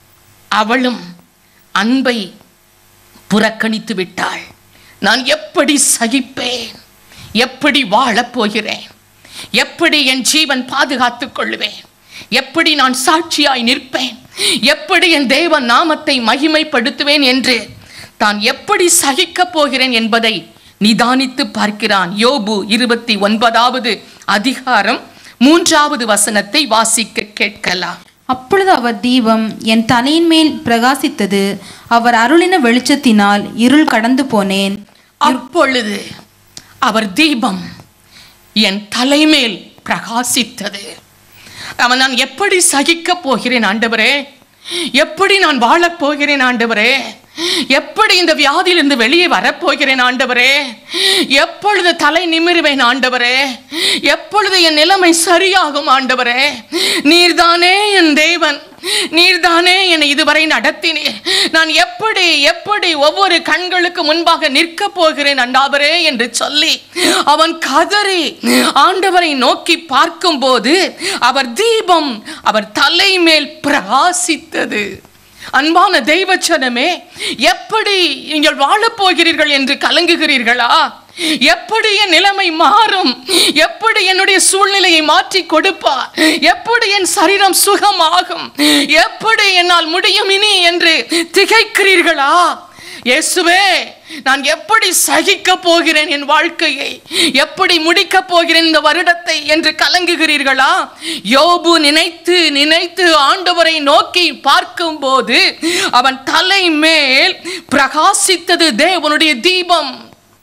அவளும் அன்பை புறக்கணித்து விட்டாள் நான் எப்படி சகிப்பேன் எப்படி வாழப் போகிறேன் எப்படி என் ஜீவன் பாதுகாத்துக் கொள்வேன் எப்படி நான் சாட்சியாய் நிற்பேன் எப்படி என் தேவ நாமத்தை மகிமைப்படுத்துவேன் என்று தான் எப்படி சகிக்கப் போகிறேன் என்பதை நிதானித்து பார்க்கிறான் யோபு இருபத்தி ஒன்பதாவது அதிகாரம் மூன்றாவது வசனத்தை வாசிக்க கேட்கலாம் அப்பொழுது அவர் தீபம் என் தலையின் மேல் பிரகாசித்தது அவர் அருளின வெளிச்சத்தினால் இருள் கடந்து போனேன் அப்பொழுது அவர் தீபம் என் தலைமேல் பிரகாசித்தது அவன் நான் எப்படி சகிக்கப் போகிறேன் ஆண்டவரே எப்படி நான் வாழப் போகிறேன் ஆண்டவரே எப்படி இந்த வியாதியிலிருந்து வெளியே வரப்போகிறேன் ஆண்டவரே எப்பொழுது தலை நிமிருவேன் ஆண்டவரே எப்பொழுது என் நிலைமை சரியாகும் ஆண்டவரே நீர்தானே என் தேவன் நீர்தானே என்னை இதுவரை நடத்தினீர் நான் எப்படி எப்படி ஒவ்வொரு கண்களுக்கு முன்பாக நிற்க போகிறேன் அண்டாவரே என்று சொல்லி அவன் கதறி ஆண்டவரை நோக்கி பார்க்கும்போது அவர் தீபம் அவர் தலை மேல் பிரகாசித்தது அன்பான தெய்வச்சனமே எப்படி நீங்கள் வாழப் போகிறீர்கள் என்று கலங்குகிறீர்களா எப்படி என் நிலைமை மாறும் எப்படி என்னுடைய சூழ்நிலையை மாற்றி கொடுப்பார் எப்படி என் சரீரம் சுகமாகும் எப்படி என்னால் முடியும் இனி என்று திகைக்கிறீர்களா இயேசுவே நான் எப்படி சகிக்க போகிறேன் என் வாழ்க்கையை எப்படி முடிக்க போகிறேன் இந்த வருடத்தை என்று கலங்குகிறீர்களா யோபு நினைத்து நினைத்து ஆண்டவரை நோக்கி பார்க்கும்போது அவன் தலை மேல் பிரகாசித்தது தேவனுடைய தீபம்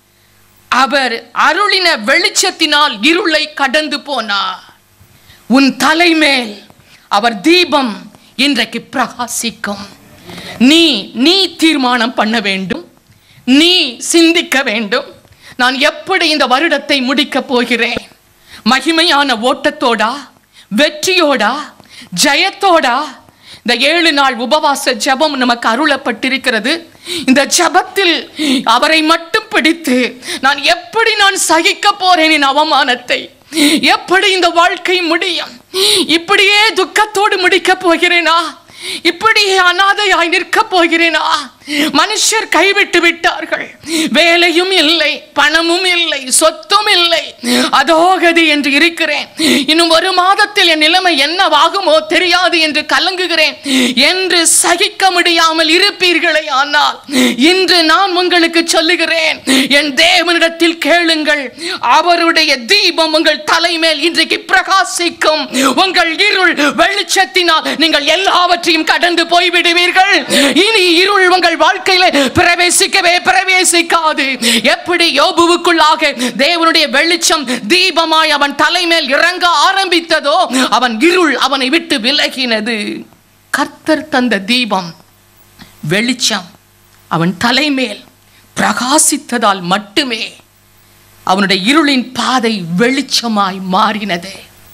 அவர் அருளின வெளிச்சத்தினால் இருளை கடந்து போனார் உன் தலைமேல் அவர் தீபம் இன்றைக்கு பிரகாசிக்கும் நீ நீ தீர்மானம் பண்ண வேண்டும் நீ சிந்திக்க வேண்டும் நான் எப்படி இந்த வருடத்தை முடிக்கப் போகிறேன் மகிமையான ஓட்டத்தோடா வெற்றியோடா ஜெயத்தோடா இந்த ஏழு நாள் உபவாச ஜெபம் நமக்கு அருளப்பட்டிருக்கிறது இந்த ஜெபத்தில் அவரை மட்டும் பிடித்து நான் எப்படி நான் சகிக்க போறேன் என் அவமானத்தை எப்படி இந்த வாழ்க்கை முடியும் இப்படியே துக்கத்தோடு முடிக்க போகிறேனா இப்படியே அனாதையாய் நிற்க போகிறேனா மனுஷர் கைவிட்டு விட்டார்கள் வேலையும் இல்லை பணமும் இல்லை சொத்தும் இல்லை அதோகதி என்று இருக்கிறேன் இன்னும் ஒரு மாதத்தில் என் நிலைமை என்னவாகுமோ தெரியாது என்று கலங்குகிறேன் என்று சகிக்க முடியாமல் இருப்பீர்களே ஆனால் இன்று நான் உங்களுக்கு சொல்லுகிறேன் என் தேவனிடத்தில் கேளுங்கள் அவருடைய தீபம் உங்கள் தலைமேல் இன்றைக்கு பிரகாசிக்கும் உங்கள் இருள் வெளிச்சத்தினால் நீங்கள் எல்லாவற்றையும் கடந்து போய்விடுவீர்கள் இனி இருள் உங்கள் வாழ்க்கையில பிரவேசிக்கவே பிரவேசிக்காது எப்படி யோபுவுக்குள்ளாக தேவனுடைய வெளிச்சம் தீபமாய் அவன் தலைமேல் இறங்க ஆரம்பித்ததோ அவன் இருள் அவனை விட்டு விலகினது கர்த்தர் தந்த தீபம் வெளிச்சம் அவன் தலைமேல் பிரகாசித்ததால் மட்டுமே அவனுடைய இருளின் பாதை வெளிச்சமாய் மாறினது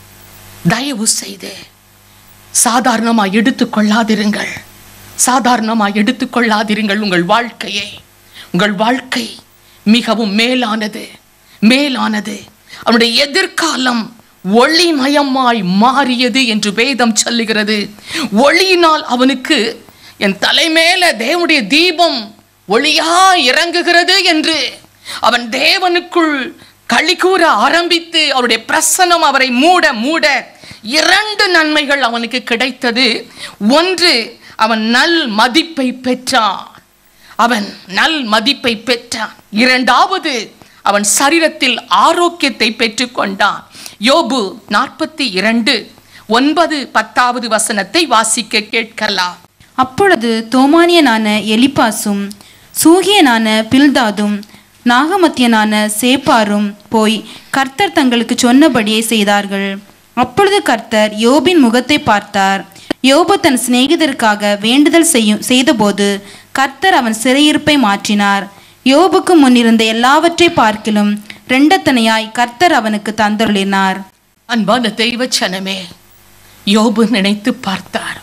தயவு செய்து சாதாரணமாய் எடுத்துக்கொள்ளாதிருங்கள் சாதாரணமாய் எடுத்துக்கொள்ளாதிருங்கள் உங்கள் வாழ்க்கையை உங்கள் வாழ்க்கை மிகவும் மேலானது மேலானது அவனுடைய எதிர்காலம் ஒளிமயமாய் மாறியது என்று வேதம் சொல்லுகிறது ஒளியினால் அவனுக்கு என் தலைமேல தேவனுடைய தீபம் ஒளியா இறங்குகிறது என்று அவன் தேவனுக்குள் களி கூற ஆரம்பித்து அவருடைய பிரசனம் அவரை மூட மூட இரண்டு நன்மைகள் அவனுக்கு கிடைத்தது ஒன்று அவன் நல் மதிப்பை பெற்றான் அவன் நல் மதிப்பை பெற்றான் இரண்டாவது அவன் சரீரத்தில் ஆரோக்கியத்தை பெற்றுக்கொண்டான் யோபு நாற்பத்தி இரண்டு ஒன்பது பத்தாவது வசனத்தை வாசிக்க கேட்கலாம் அப்பொழுது தோமானியனான எலிப்பாசும் சூகியனான பில்தாதும் நாகமத்தியனான சேப்பாரும் போய் கர்த்தர் தங்களுக்கு சொன்னபடியே செய்தார்கள் அப்பொழுது கர்த்தர் யோபின் முகத்தை பார்த்தார் யோபு தன் சிநேகிதருக்காக வேண்டுதல் செய்யும் செய்தபோது கர்த்தர் அவன் சிறையிருப்பை மாற்றினார் யோபுக்கு முன்னிருந்த எல்லாவற்றை பார்க்கிலும் ரெண்டத்தனையாய் கர்த்தர் அவனுக்கு தந்தருளினார் அன்பான தெய்வ சனமே யோபு நினைத்து பார்த்தார்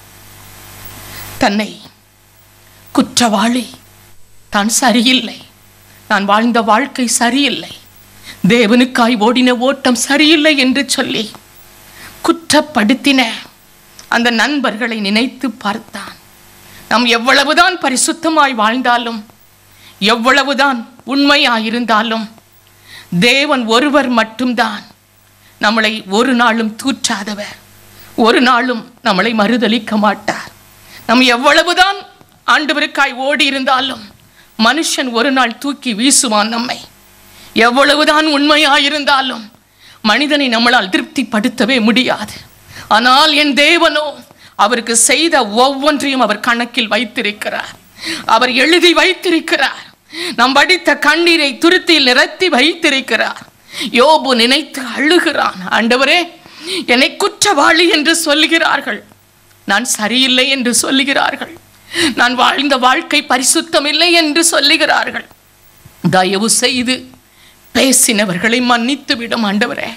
தன்னை குற்றவாளி தான் சரியில்லை நான் வாழ்ந்த வாழ்க்கை சரியில்லை தேவனுக்காய் ஓடின ஓட்டம் சரியில்லை என்று சொல்லி குற்றப்படுத்தின அந்த நண்பர்களை நினைத்து பார்த்தான் நாம் எவ்வளவுதான் பரிசுத்தமாய் வாழ்ந்தாலும் எவ்வளவுதான் உண்மையாயிருந்தாலும் தேவன் ஒருவர் மட்டும்தான் நம்மளை ஒரு நாளும் தூற்றாதவர் ஒரு நாளும் நம்மளை மறுதலிக்க மாட்டார் நம்ம எவ்வளவுதான் ஆண்டவருக்காய் ஓடி இருந்தாலும் மனுஷன் ஒரு நாள் தூக்கி வீசுவான் நம்மை எவ்வளவுதான் உண்மையாயிருந்தாலும் மனிதனை நம்மளால் திருப்திப்படுத்தவே முடியாது ஆனால் என் தேவனோ அவருக்கு செய்த ஒவ்வொன்றையும் அவர் கணக்கில் வைத்திருக்கிறார் அவர் எழுதி வைத்திருக்கிறார் நம் வடித்த கண்ணீரை துருத்தியில் நிறுத்தி வைத்திருக்கிறார் யோபு நினைத்து அழுகிறான் ஆண்டவரே என்னை குற்றவாளி என்று சொல்கிறார்கள் நான் சரியில்லை என்று சொல்லுகிறார்கள் நான் வாழ்ந்த வாழ்க்கை பரிசுத்தம் இல்லை என்று சொல்லுகிறார்கள் தயவு செய்து பேசினவர்களை மன்னித்து விடும் ஆண்டவரே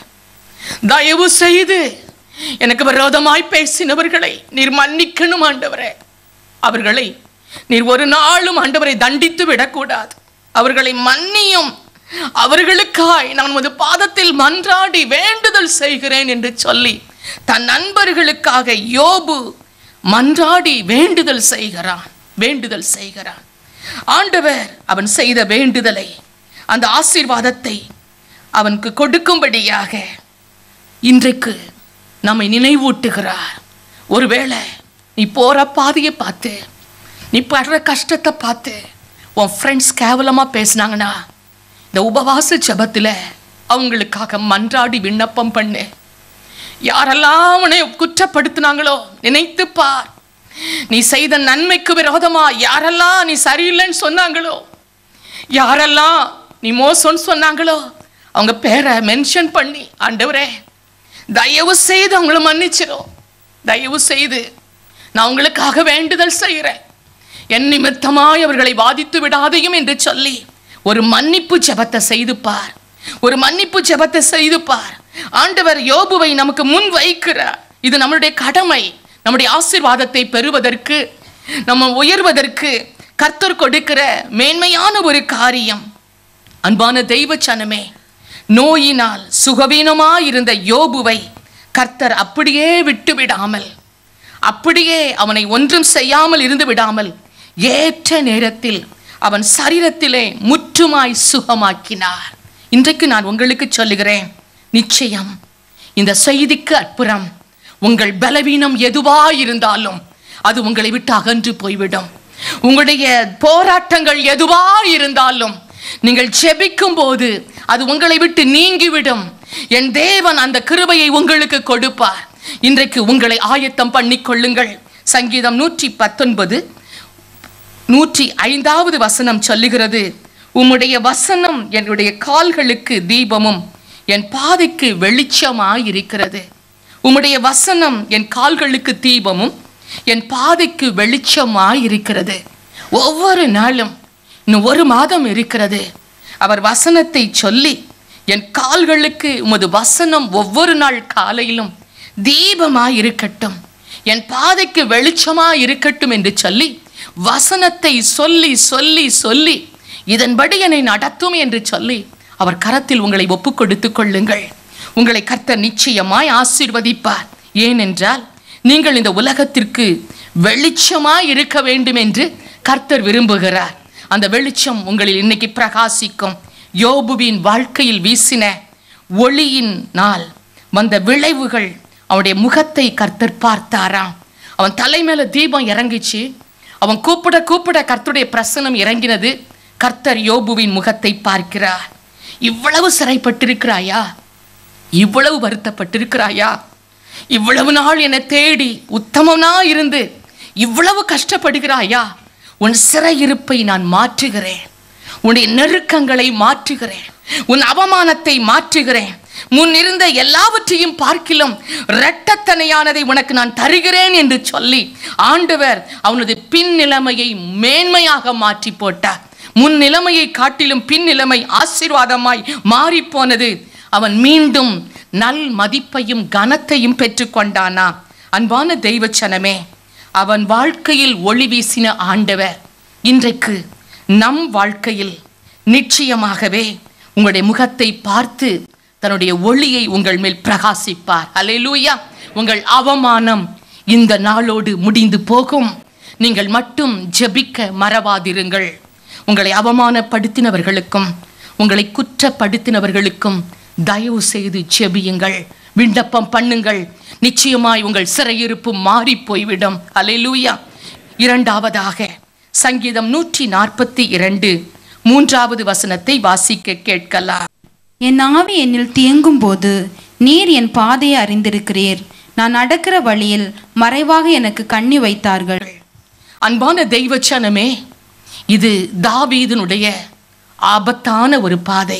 தயவு செய்து எனக்கு விரோதமாய் பேசினவர்களை நீர் மன்னிக்கணும் ஆண்டவரே அவர்களை நீர் ஒரு நாளும் ஆண்டவரை தண்டித்து விடக்கூடாது அவர்களை மன்னியும் அவர்களுக்காய் நான் உமது பாதத்தில் மன்றாடி வேண்டுதல் செய்கிறேன் என்று சொல்லி தன் நண்பர்களுக்காக யோபு மன்றாடி வேண்டுதல் செய்கிறான் வேண்டுதல் செய்கிறான் ஆண்டவர் அவன் செய்த வேண்டுதலை அந்த ஆசீர்வாதத்தை அவனுக்கு கொடுக்கும்படியாக இன்றைக்கு நம்மை நினைவூட்டுகிறார் ஒருவேளை நீ போற பாதையை பார்த்து நீ படுற கஷ்டத்தை பார்த்து உன் ஃப்ரெண்ட்ஸ் கேவலமாக பேசுனாங்கன்னா இந்த உபவாச ஜெபத்தில் அவங்களுக்காக மன்றாடி விண்ணப்பம் பண்ணு யாரெல்லாம் உன்னை குற்றப்படுத்தினாங்களோ நினைத்து பார் நீ செய்த நன்மைக்கு விரோதமா யாரெல்லாம் நீ சரியில்லைன்னு சொன்னாங்களோ யாரெல்லாம் நீ மோசம்னு சொன்னாங்களோ அவங்க பேரை மென்ஷன் பண்ணி ஆண்டவரே தயவு செய்து அவங்கள மன்னிச்சிடும் தயவு செய்து நான் உங்களுக்காக வேண்டுதல் செய்கிறேன் என் நிமித்தமாய் அவர்களை பாதித்து விடாதையும் என்று சொல்லி ஒரு மன்னிப்பு ஜெபத்தை செய்து பார் ஒரு மன்னிப்பு ஜெபத்தை செய்து பார் ஆண்டவர் யோபுவை நமக்கு முன் வைக்கிறார் இது நம்மளுடைய கடமை நம்முடைய ஆசீர்வாதத்தை பெறுவதற்கு நம்ம உயர்வதற்கு கர்த்தர் கொடுக்கிற மேன்மையான ஒரு காரியம் அன்பான தெய்வ சனமே நோயினால் சுகவீனமாயிருந்த யோபுவை கர்த்தர் அப்படியே விட்டு விடாமல் அப்படியே அவனை ஒன்றும் செய்யாமல் இருந்து விடாமல் ஏற்ற நேரத்தில் அவன் சரீரத்திலே முற்றுமாய் சுகமாக்கினார் இன்றைக்கு நான் உங்களுக்கு சொல்லுகிறேன் நிச்சயம் இந்த செய்திக்கு அற்புறம் உங்கள் பலவீனம் எதுவாயிருந்தாலும் அது உங்களை விட்டு அகன்று போய்விடும் உங்களுடைய போராட்டங்கள் எதுவாயிருந்தாலும் நீங்கள் ஜெபிக்கும் போது அது உங்களை விட்டு நீங்கிவிடும் என் தேவன் அந்த கிருபையை உங்களுக்கு கொடுப்பார் இன்றைக்கு உங்களை ஆயத்தம் பண்ணிக் கொள்ளுங்கள் சங்கீதம் நூற்றி பத்தொன்பது நூற்றி ஐந்தாவது வசனம் சொல்லுகிறது உம்முடைய வசனம் என்னுடைய கால்களுக்கு தீபமும் என் பாதைக்கு வெளிச்சமாயிருக்கிறது உம்முடைய வசனம் என் கால்களுக்கு தீபமும் என் பாதைக்கு வெளிச்சமாயிருக்கிறது ஒவ்வொரு நாளும் இன்னும் ஒரு மாதம் இருக்கிறது அவர் வசனத்தை சொல்லி என் கால்களுக்கு உமது வசனம் ஒவ்வொரு நாள் காலையிலும் தீபமாய் இருக்கட்டும் என் பாதைக்கு வெளிச்சமாய் இருக்கட்டும் என்று சொல்லி வசனத்தை சொல்லி சொல்லி சொல்லி இதன்படி என்னை நடத்தும் என்று சொல்லி அவர் கரத்தில் உங்களை ஒப்புக் கொடுத்துக் கொள்ளுங்கள் உங்களை கர்த்தர் நிச்சயமாய் ஆசீர்வதிப்பார் ஏனென்றால் நீங்கள் இந்த உலகத்திற்கு வெளிச்சமாய் இருக்க வேண்டும் என்று கர்த்தர் விரும்புகிறார் அந்த வெளிச்சம் உங்களில் இன்னைக்கு பிரகாசிக்கும் யோபுவின் வாழ்க்கையில் வீசின ஒளியின் நாள் வந்த விளைவுகள் அவனுடைய முகத்தை கர்த்தர் பார்த்தாராம் அவன் தலை மேல தீபம் இறங்கிச்சு அவன் கூப்பிட கூப்பிட கர்த்தருடைய பிரசனம் இறங்கினது கர்த்தர் யோபுவின் முகத்தை பார்க்கிறார் இவ்வளவு சிறைப்பட்டிருக்கிறாயா இவ்வளவு வருத்தப்பட்டிருக்கிறாயா இவ்வளவு நாள் என்னை தேடி உத்தமனா இருந்து இவ்வளவு கஷ்டப்படுகிறாயா உன் சிறையிருப்பை நான் மாற்றுகிறேன் உன்னுடைய நெருக்கங்களை மாற்றுகிறேன் உன் அவமானத்தை மாற்றுகிறேன் முன் இருந்த எல்லாவற்றையும் பார்க்கிலும் இரட்டத்தனையானதை உனக்கு நான் தருகிறேன் என்று சொல்லி ஆண்டவர் அவனது பின் நிலைமையை மேன்மையாக மாற்றி போட்டார் முன் நிலைமையை காட்டிலும் பின் நிலைமை ஆசீர்வாதமாய் மாறி போனது அவன் மீண்டும் நல் மதிப்பையும் கனத்தையும் பெற்றுக்கொண்டானா அன்பான தெய்வச்சனமே அவன் வாழ்க்கையில் ஒளி வீசின ஆண்டவர் இன்றைக்கு நம் வாழ்க்கையில் நிச்சயமாகவே உங்களுடைய முகத்தை பார்த்து தன்னுடைய ஒளியை உங்கள் மேல் பிரகாசிப்பார் அல்லேலூயா உங்கள் அவமானம் இந்த நாளோடு முடிந்து போகும் நீங்கள் மட்டும் ஜெபிக்க மறவாதிருங்கள் உங்களை அவமானப்படுத்தினவர்களுக்கும் உங்களை குற்றப்படுத்தினவர்களுக்கும் தயவு செய்து ஜெபியுங்கள் விண்ணப்பம் பண்ணுங்கள் நிச்சயமாய் உங்கள் சிறையிருப்பு மாறி போய்விடும் அல்லேலூயா இரண்டாவதாக சங்கீதம் நூற்றி நாற்பத்தி இரண்டு மூன்றாவது வசனத்தை வாசிக்க கேட்கலாம் என் ஆவி என்னில் தியங்கும் போது நீர் என் பாதையை அறிந்திருக்கிறீர் நான் நடக்கிற வழியில் மறைவாக எனக்கு கண்ணி வைத்தார்கள் அன்பான தெய்வச்சனமே இது தாவீதினுடைய ஆபத்தான ஒரு பாதை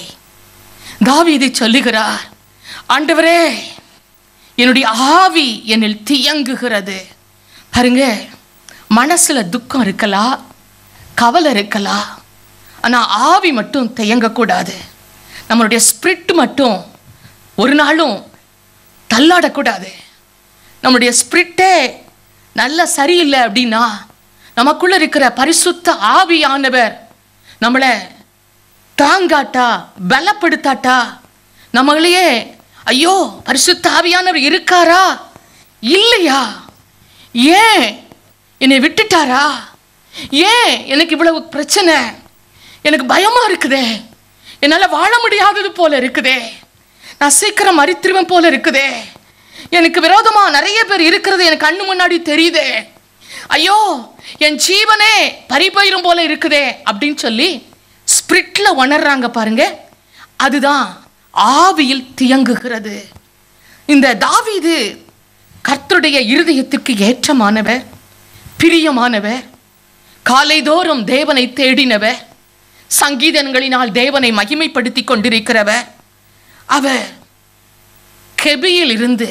தாவீது சொல்லுகிறார் ஆண்டவரே என்னுடைய ஆவி என்னில் தியங்குகிறது பாருங்க மனசுல துக்கம் இருக்கலாம் கவலை இருக்கலாம் ஆனா ஆவி மட்டும் தேயங்கக்கூடாது நம்மளுடைய ஸ்பிரிட் மட்டும் ஒரு நாளும் தள்ளாடக்கூடாது நம்முடைய ஸ்பிரிட்டே நல்ல சரியில்லை அப்படின்னா நமக்குள்ள இருக்கிற பரிசுத்த ஆவியானவர் நம்மளை தாங்காட்டா பலப்படுத்தாட்டா நம்மளையே ஐயோ பரிசுத்த ஆவியானவர் இருக்காரா இல்லையா ஏன் என்னை விட்டுட்டாரா ஏன் எனக்கு இவ்வளவு பிரச்சனை எனக்கு பயமா இருக்குதே என்னால் வாழ முடியாதது போல இருக்குதே நான் சீக்கிரம் மறித்திருவேன் போல இருக்குதே எனக்கு விரோதமா நிறைய பேர் இருக்கிறது எனக்கு கண்ணு முன்னாடி தெரியுதே ஐயோ என் ஜீவனே பறிபயிரும் போல இருக்குதே அப்படின்னு சொல்லி ஸ்பிரிட்ல உணர்றாங்க பாருங்க அதுதான் ஆவியில் தியங்குகிறது இந்த தாவீது கர்த்தருடைய இருதயத்துக்கு ஏற்றமானவர் பிரியமானவர் காலைதோறும் தேவனை தேடினவர் சங்கீதங்களினால் தேவனை மகிமைப்படுத்தி கொண்டிருக்கிறவர் அவர் கெபியில் இருந்து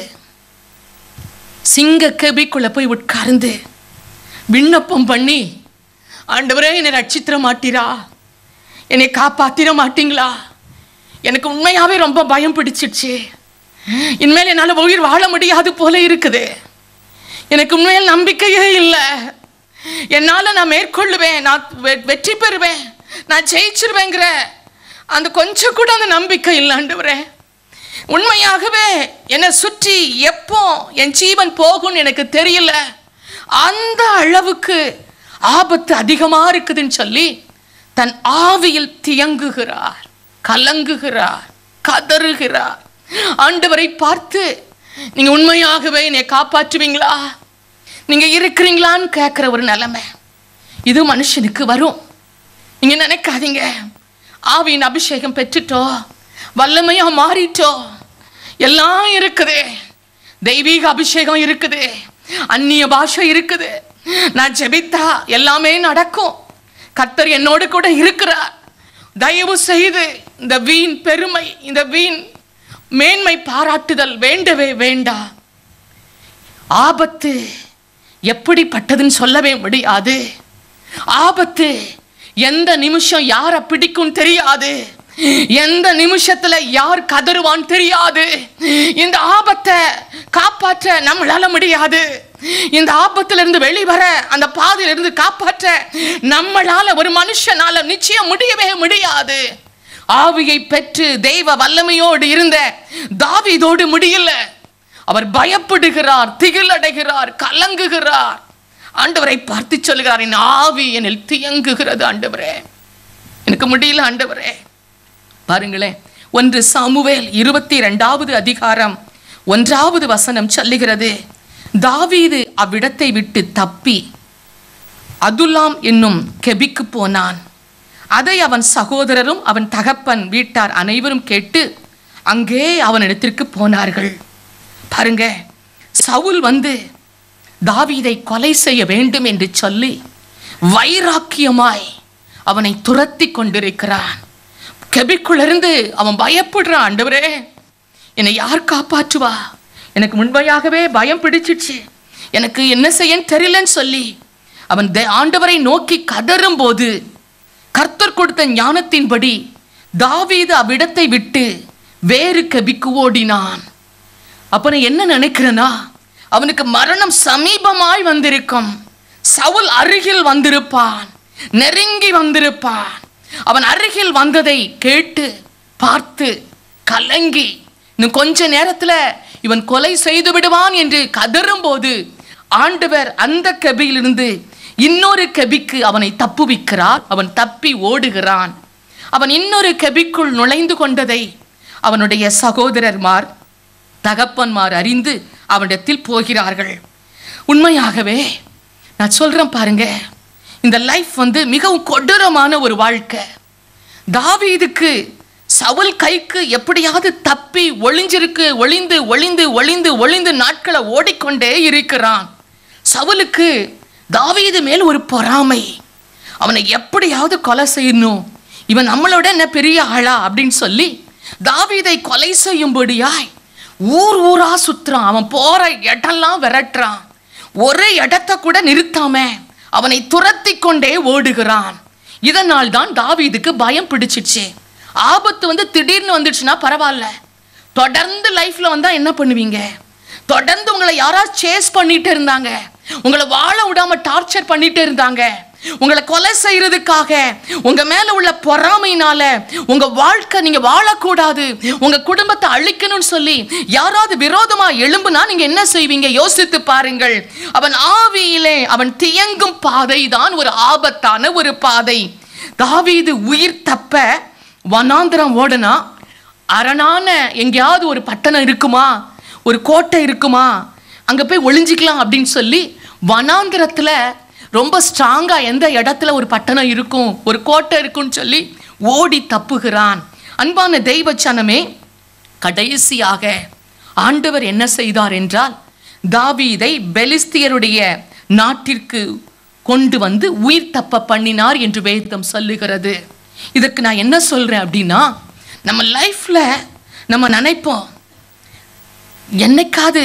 சிங்க கெபிக்குள்ள போய் உட்கார்ந்து விண்ணப்பம் பண்ணி ஆண்டவரே என்னை ரட்சித்திர மாட்டீரா என்னை காப்பாத்திர மாட்டீங்களா எனக்கு உண்மையாவே ரொம்ப பயம் பிடிச்சிடுச்சு இனிமேல் என்னால் உயிர் வாழ முடியாது போல இருக்குது எனக்கு உண்மையில் நம்பிக்கையே இல்லை என்னால் நான் மேற்கொள்ளுவேன் நான் வெ- வெற்றி பெறுவேன் நான் ஜெயிச்சிருவேங்கிற அந்த கொஞ்சம் கூட அந்த நம்பிக்கை இல்லை ஆண்டவரே உண்மையாகவே என்னை சுற்றி எப்போ என் ஜீவன் போகும்னு எனக்கு தெரியல அந்த அளவுக்கு ஆபத்து அதிகமாக இருக்குதுன்னு சொல்லி தன் ஆவியில் தியங்குகிறார் கலங்குகிறார் கதறுகிறார் ஆண்டவரை பார்த்து நீங்க உண்மையாகவே என்னை காப்பாற்றுவீங்களா நீங்க இருக்கிறீங்களான்னு கேட்குற ஒரு நிலைமை இது மனுஷனுக்கு வரும் நீங்க நினைக்காதீங்க ஆவியின் அபிஷேகம் பெற்றுட்டோம் வல்லமையா மாறிட்டோம் எல்லாம் இருக்குது தெய்வீக அபிஷேகம் இருக்குது அந்நிய பாஷை இருக்குது நான் ஜெபித்தா எல்லாமே நடக்கும் கர்த்தர் என்னோடு கூட இருக்கிறார் தயவு செய்து இந்த வீண் பெருமை இந்த வீண் மேன்மை பாராட்டுதல் வேண்டவே வேண்டாம் ஆபத்து எப்படிப்பட்டதுன்னு சொல்லவே முடியாது ஆபத்து எந்த நிமிஷம் யாரை பிடிக்கும் தெரியாது எந்த நிமிஷத்துல யார் கதறுவான் தெரியாது இந்த ஆபத்தை காப்பாற்ற நம்மளால முடியாது இந்த ஆபத்துல இருந்து வெளிவர அந்த பாதையில இருந்து காப்பாற்ற நம்மளால ஒரு மனுஷனால நிச்சயம் முடியவே முடியாது ஆவியை பெற்று தெய்வ வல்லமையோடு இருந்த தாவீதோடு முடியல அவர் பயப்படுகிறார் திகிலடைகிறார் கலங்குகிறார் ஆண்டவரை பார்த்து சொல்லுகிறார் என் ஆவி என்னில் தியங்குகிறது ஆண்டவரே எனக்கு முடியல ஆண்டவரே பாருங்களேன் ஒன்று சாமுவேல் இருபத்தி ரெண்டாவது அதிகாரம் ஒன்றாவது வசனம் சொல்லுகிறது தாவீது அவ்விடத்தை விட்டு தப்பி அதுல்லாம் என்னும் கெபிக்கு போனான் அதை அவன் சகோதரரும் அவன் தகப்பன் வீட்டார் அனைவரும் கேட்டு அங்கே அவனிடத்திற்கு போனார்கள் பாருங்க சவுல் வந்து தாவீதை கொலை செய்ய வேண்டும் என்று சொல்லி வைராக்கியமாய் அவனை துரத்தி கொண்டிருக்கிறான் கெபிக்குள்ளிருந்து அவன் பயப்படுறான் ஆண்டவரே என்னை யார் காப்பாற்றுவா எனக்கு முன்மையாகவே பயம் பிடிச்சிடுச்சு எனக்கு என்ன செய்யன்னு தெரியலன்னு சொல்லி அவன் தே- ஆண்டவரை நோக்கி கதறும் போது கர்த்தர் கொடுத்த ஞானத்தின்படி தாவீது அவ்விடத்தை விட்டு வேறு கெபிக்கு ஓடினான் அப்ப நான் என்ன நினைக்கிறேன்னா அவனுக்கு மரணம் சமீபமாய் வந்திருக்கும் சவுல் அருகில் வந்திருப்பான் நெருங்கி வந்திருப்பான் அவன் அருகில் வந்ததை கேட்டு பார்த்து கலங்கி இன்னும் கொஞ்ச நேரத்துல இவன் கொலை செய்து விடுவான் என்று கதறும்போது ஆண்டவர் அந்த கபியிலிருந்து இன்னொரு கபிக்கு அவனை தப்புவிக்கிறார் அவன் தப்பி ஓடுகிறான் அவன் இன்னொரு கபிக்குள் நுழைந்து கொண்டதை அவனுடைய சகோதரர்மார் தகப்பன்மார் அறிந்து அவனிடத்தில் போகிறார்கள் உண்மையாகவே நான் சொல்றேன் பாருங்க இந்த லைஃப் வந்து மிகவும் கொடூரமான ஒரு வாழ்க்கை தாவீதுக்கு சவுல் கைக்கு எப்படியாவது தப்பி ஒளிஞ்சிருக்கு ஒளிந்து ஒளிந்து ஒளிந்து ஒளிந்து நாட்களை ஓடிக்கொண்டே இருக்கிறான் சவுலுக்கு தாவீது மேல் ஒரு பொறாமை அவனை எப்படியாவது கொலை செய்யணும் இவன் நம்மளோட என்ன பெரிய ஆளா அப்படின்னு சொல்லி தாவீதை கொலை செய்யும்படியாய் ஊர் ஊரா சுத்துறான் அவன் போற இடம்லாம் விரட்டுறான் ஒரு இடத்த கூட நிறுத்தாம அவனை துரத்தி கொண்டே ஓடுகிறான் இதனால் தான் தாவீதுக்கு பயம் பிடிச்சிச்சு ஆபத்து வந்து திடீர்னு வந்துச்சுன்னா பரவாயில்ல தொடர்ந்து லைஃப்ல வந்தா என்ன பண்ணுவீங்க தொடர்ந்து உங்களை யாராவது சேஸ் பண்ணிட்டு இருந்தாங்க உங்களை வாழ விடாம டார்ச்சர் பண்ணிட்டு இருந்தாங்க உங்களை கொலை செய்யறதுக்காக உங்க மேல உள்ள பொறாமையினால உங்க வாழ்க்கை நீங்க வாழக்கூடாது உங்க குடும்பத்தை அழிக்கணும்னு சொல்லி யாராவது விரோதமா எழும்புனா நீங்க என்ன செய்வீங்க யோசித்து பாருங்கள் அவன் ஆவியிலே அவன் தியங்கும் பாதை தான் ஒரு ஆபத்தான ஒரு பாதை தாவீது உயிர் தப்ப வனாந்திரம் ஓடனா அரணான எங்கேயாவது ஒரு பட்டணம் இருக்குமா ஒரு கோட்டை இருக்குமா அங்க போய் ஒளிஞ்சிக்கலாம் அப்படின்னு சொல்லி வனாந்திரத்துல ரொம்ப ஸ்ட்ராங்கா எந்த இடத்துல ஒரு பட்டணம் இருக்கும் ஒரு கோட்டை இருக்கும்னு சொல்லி ஓடி தப்புகிறான் அன்பான தெய்வச்சனமே கடைசியாக ஆண்டவர் என்ன செய்தார் என்றால் தாவீதை பெலிஸ்தியருடைய நாட்டிற்கு கொண்டு வந்து உயிர் தப்ப பண்ணினார் என்று வேதம் சொல்லுகிறது இதற்கு நான் என்ன சொல்றேன் அப்படின்னா நம்ம லைஃப்ல நம்ம நினைப்போம் என்னைக்காவது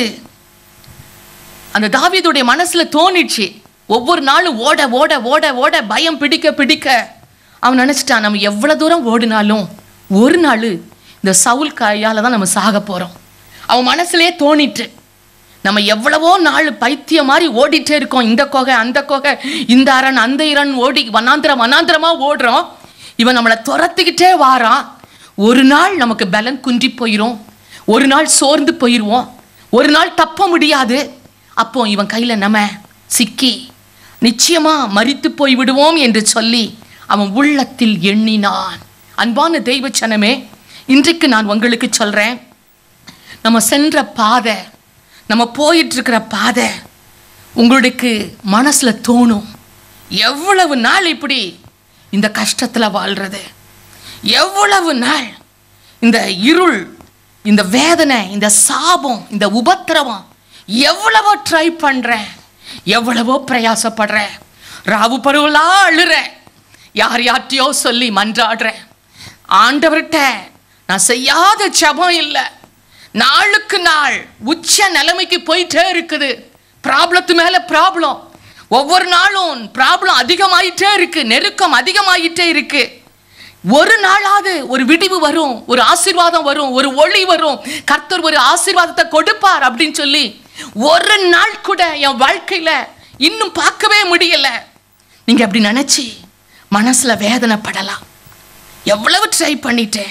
அந்த தாவீதுடைய மனசுல தோணிச்சு ஒவ்வொரு நாளும் ஓட ஓட ஓட ஓட பயம் பிடிக்க பிடிக்க அவன் நினைச்சிட்டான் நம்ம எவ்வளவு தூரம் ஓடினாலும் ஒரு நாள் இந்த சவுல் கையால தான் நம்ம சாக போறோம் அவன் மனசுலயே தோணிட்டு நம்ம எவ்வளவோ நாள் பைத்தியம் மாதிரி ஓடிட்டே இருக்கோம் இந்த கொகை அந்த கொகை இந்த அரண் அந்த இரண் ஓடி வனாந்திரம் வனாந்திரமா ஓடுறோம் இவன் நம்மளை துரத்திக்கிட்டே வாரான் ஒரு நாள் நமக்கு பலன் குன்றி போயிரும் ஒரு நாள் சோர்ந்து போயிடுவோம் ஒரு நாள் தப்ப முடியாது அப்போ இவன் கையில நம்ம சிக்கி நிச்சயமா மரித்து போய் விடுவோம் என்று சொல்லி அவன் உள்ளத்தில் எண்ணினான் அன்பான தெய்வச்சனமே இன்றைக்கு நான் உங்களுக்கு சொல்றேன் நம்ம சென்ற பாதை நம்ம போயிட்டு இருக்கிற பாதை உங்களுக்கு மனசுல தோணும் எவ்வளவு நாள் இப்படி இந்த கஷ்டத்துல வாழ்றது எவ்வளவு நாள் இந்த இருள் இந்த வேதனை இந்த சாபம் இந்த உபத்திரவம் எவ்வளவோ ட்ரை பண்றேன் எவ்வளவோ பிரயாசப்படுறேன் ராவு பருவலா அழுறேன் யார் யார்ட்டையோ சொல்லி மன்றாடுறேன் ஆண்டவர்கிட்ட நான் செய்யாத ஜெபம் இல்லை நாளுக்கு நாள் உச்ச நிலைமைக்கு போயிட்டே இருக்குது ப்ராப்ளத்து மேல ப்ராப்ளம் ஒவ்வொரு நாளும் ப்ராப்ளம் அதிகமாயிட்டே இருக்கு நெருக்கம் அதிகமாயிட்டே இருக்கு ஒரு நாளாவது ஒரு விடிவு வரும் ஒரு ஆசீர்வாதம் வரும் ஒரு ஒளி வரும் கர்த்தர் ஒரு ஆசீர்வாதத்தை கொடுப்பார் அப்படின்னு சொல்லி ஒரு நாள் கூட என் வாழ்க்கையில இன்னும் பார்க்கவே முடியல நீங்க அப்படி நினைச்சு மனசுல வேதனைப்படலாம் எவ்வளவு ட்ரை பண்ணிட்டேன்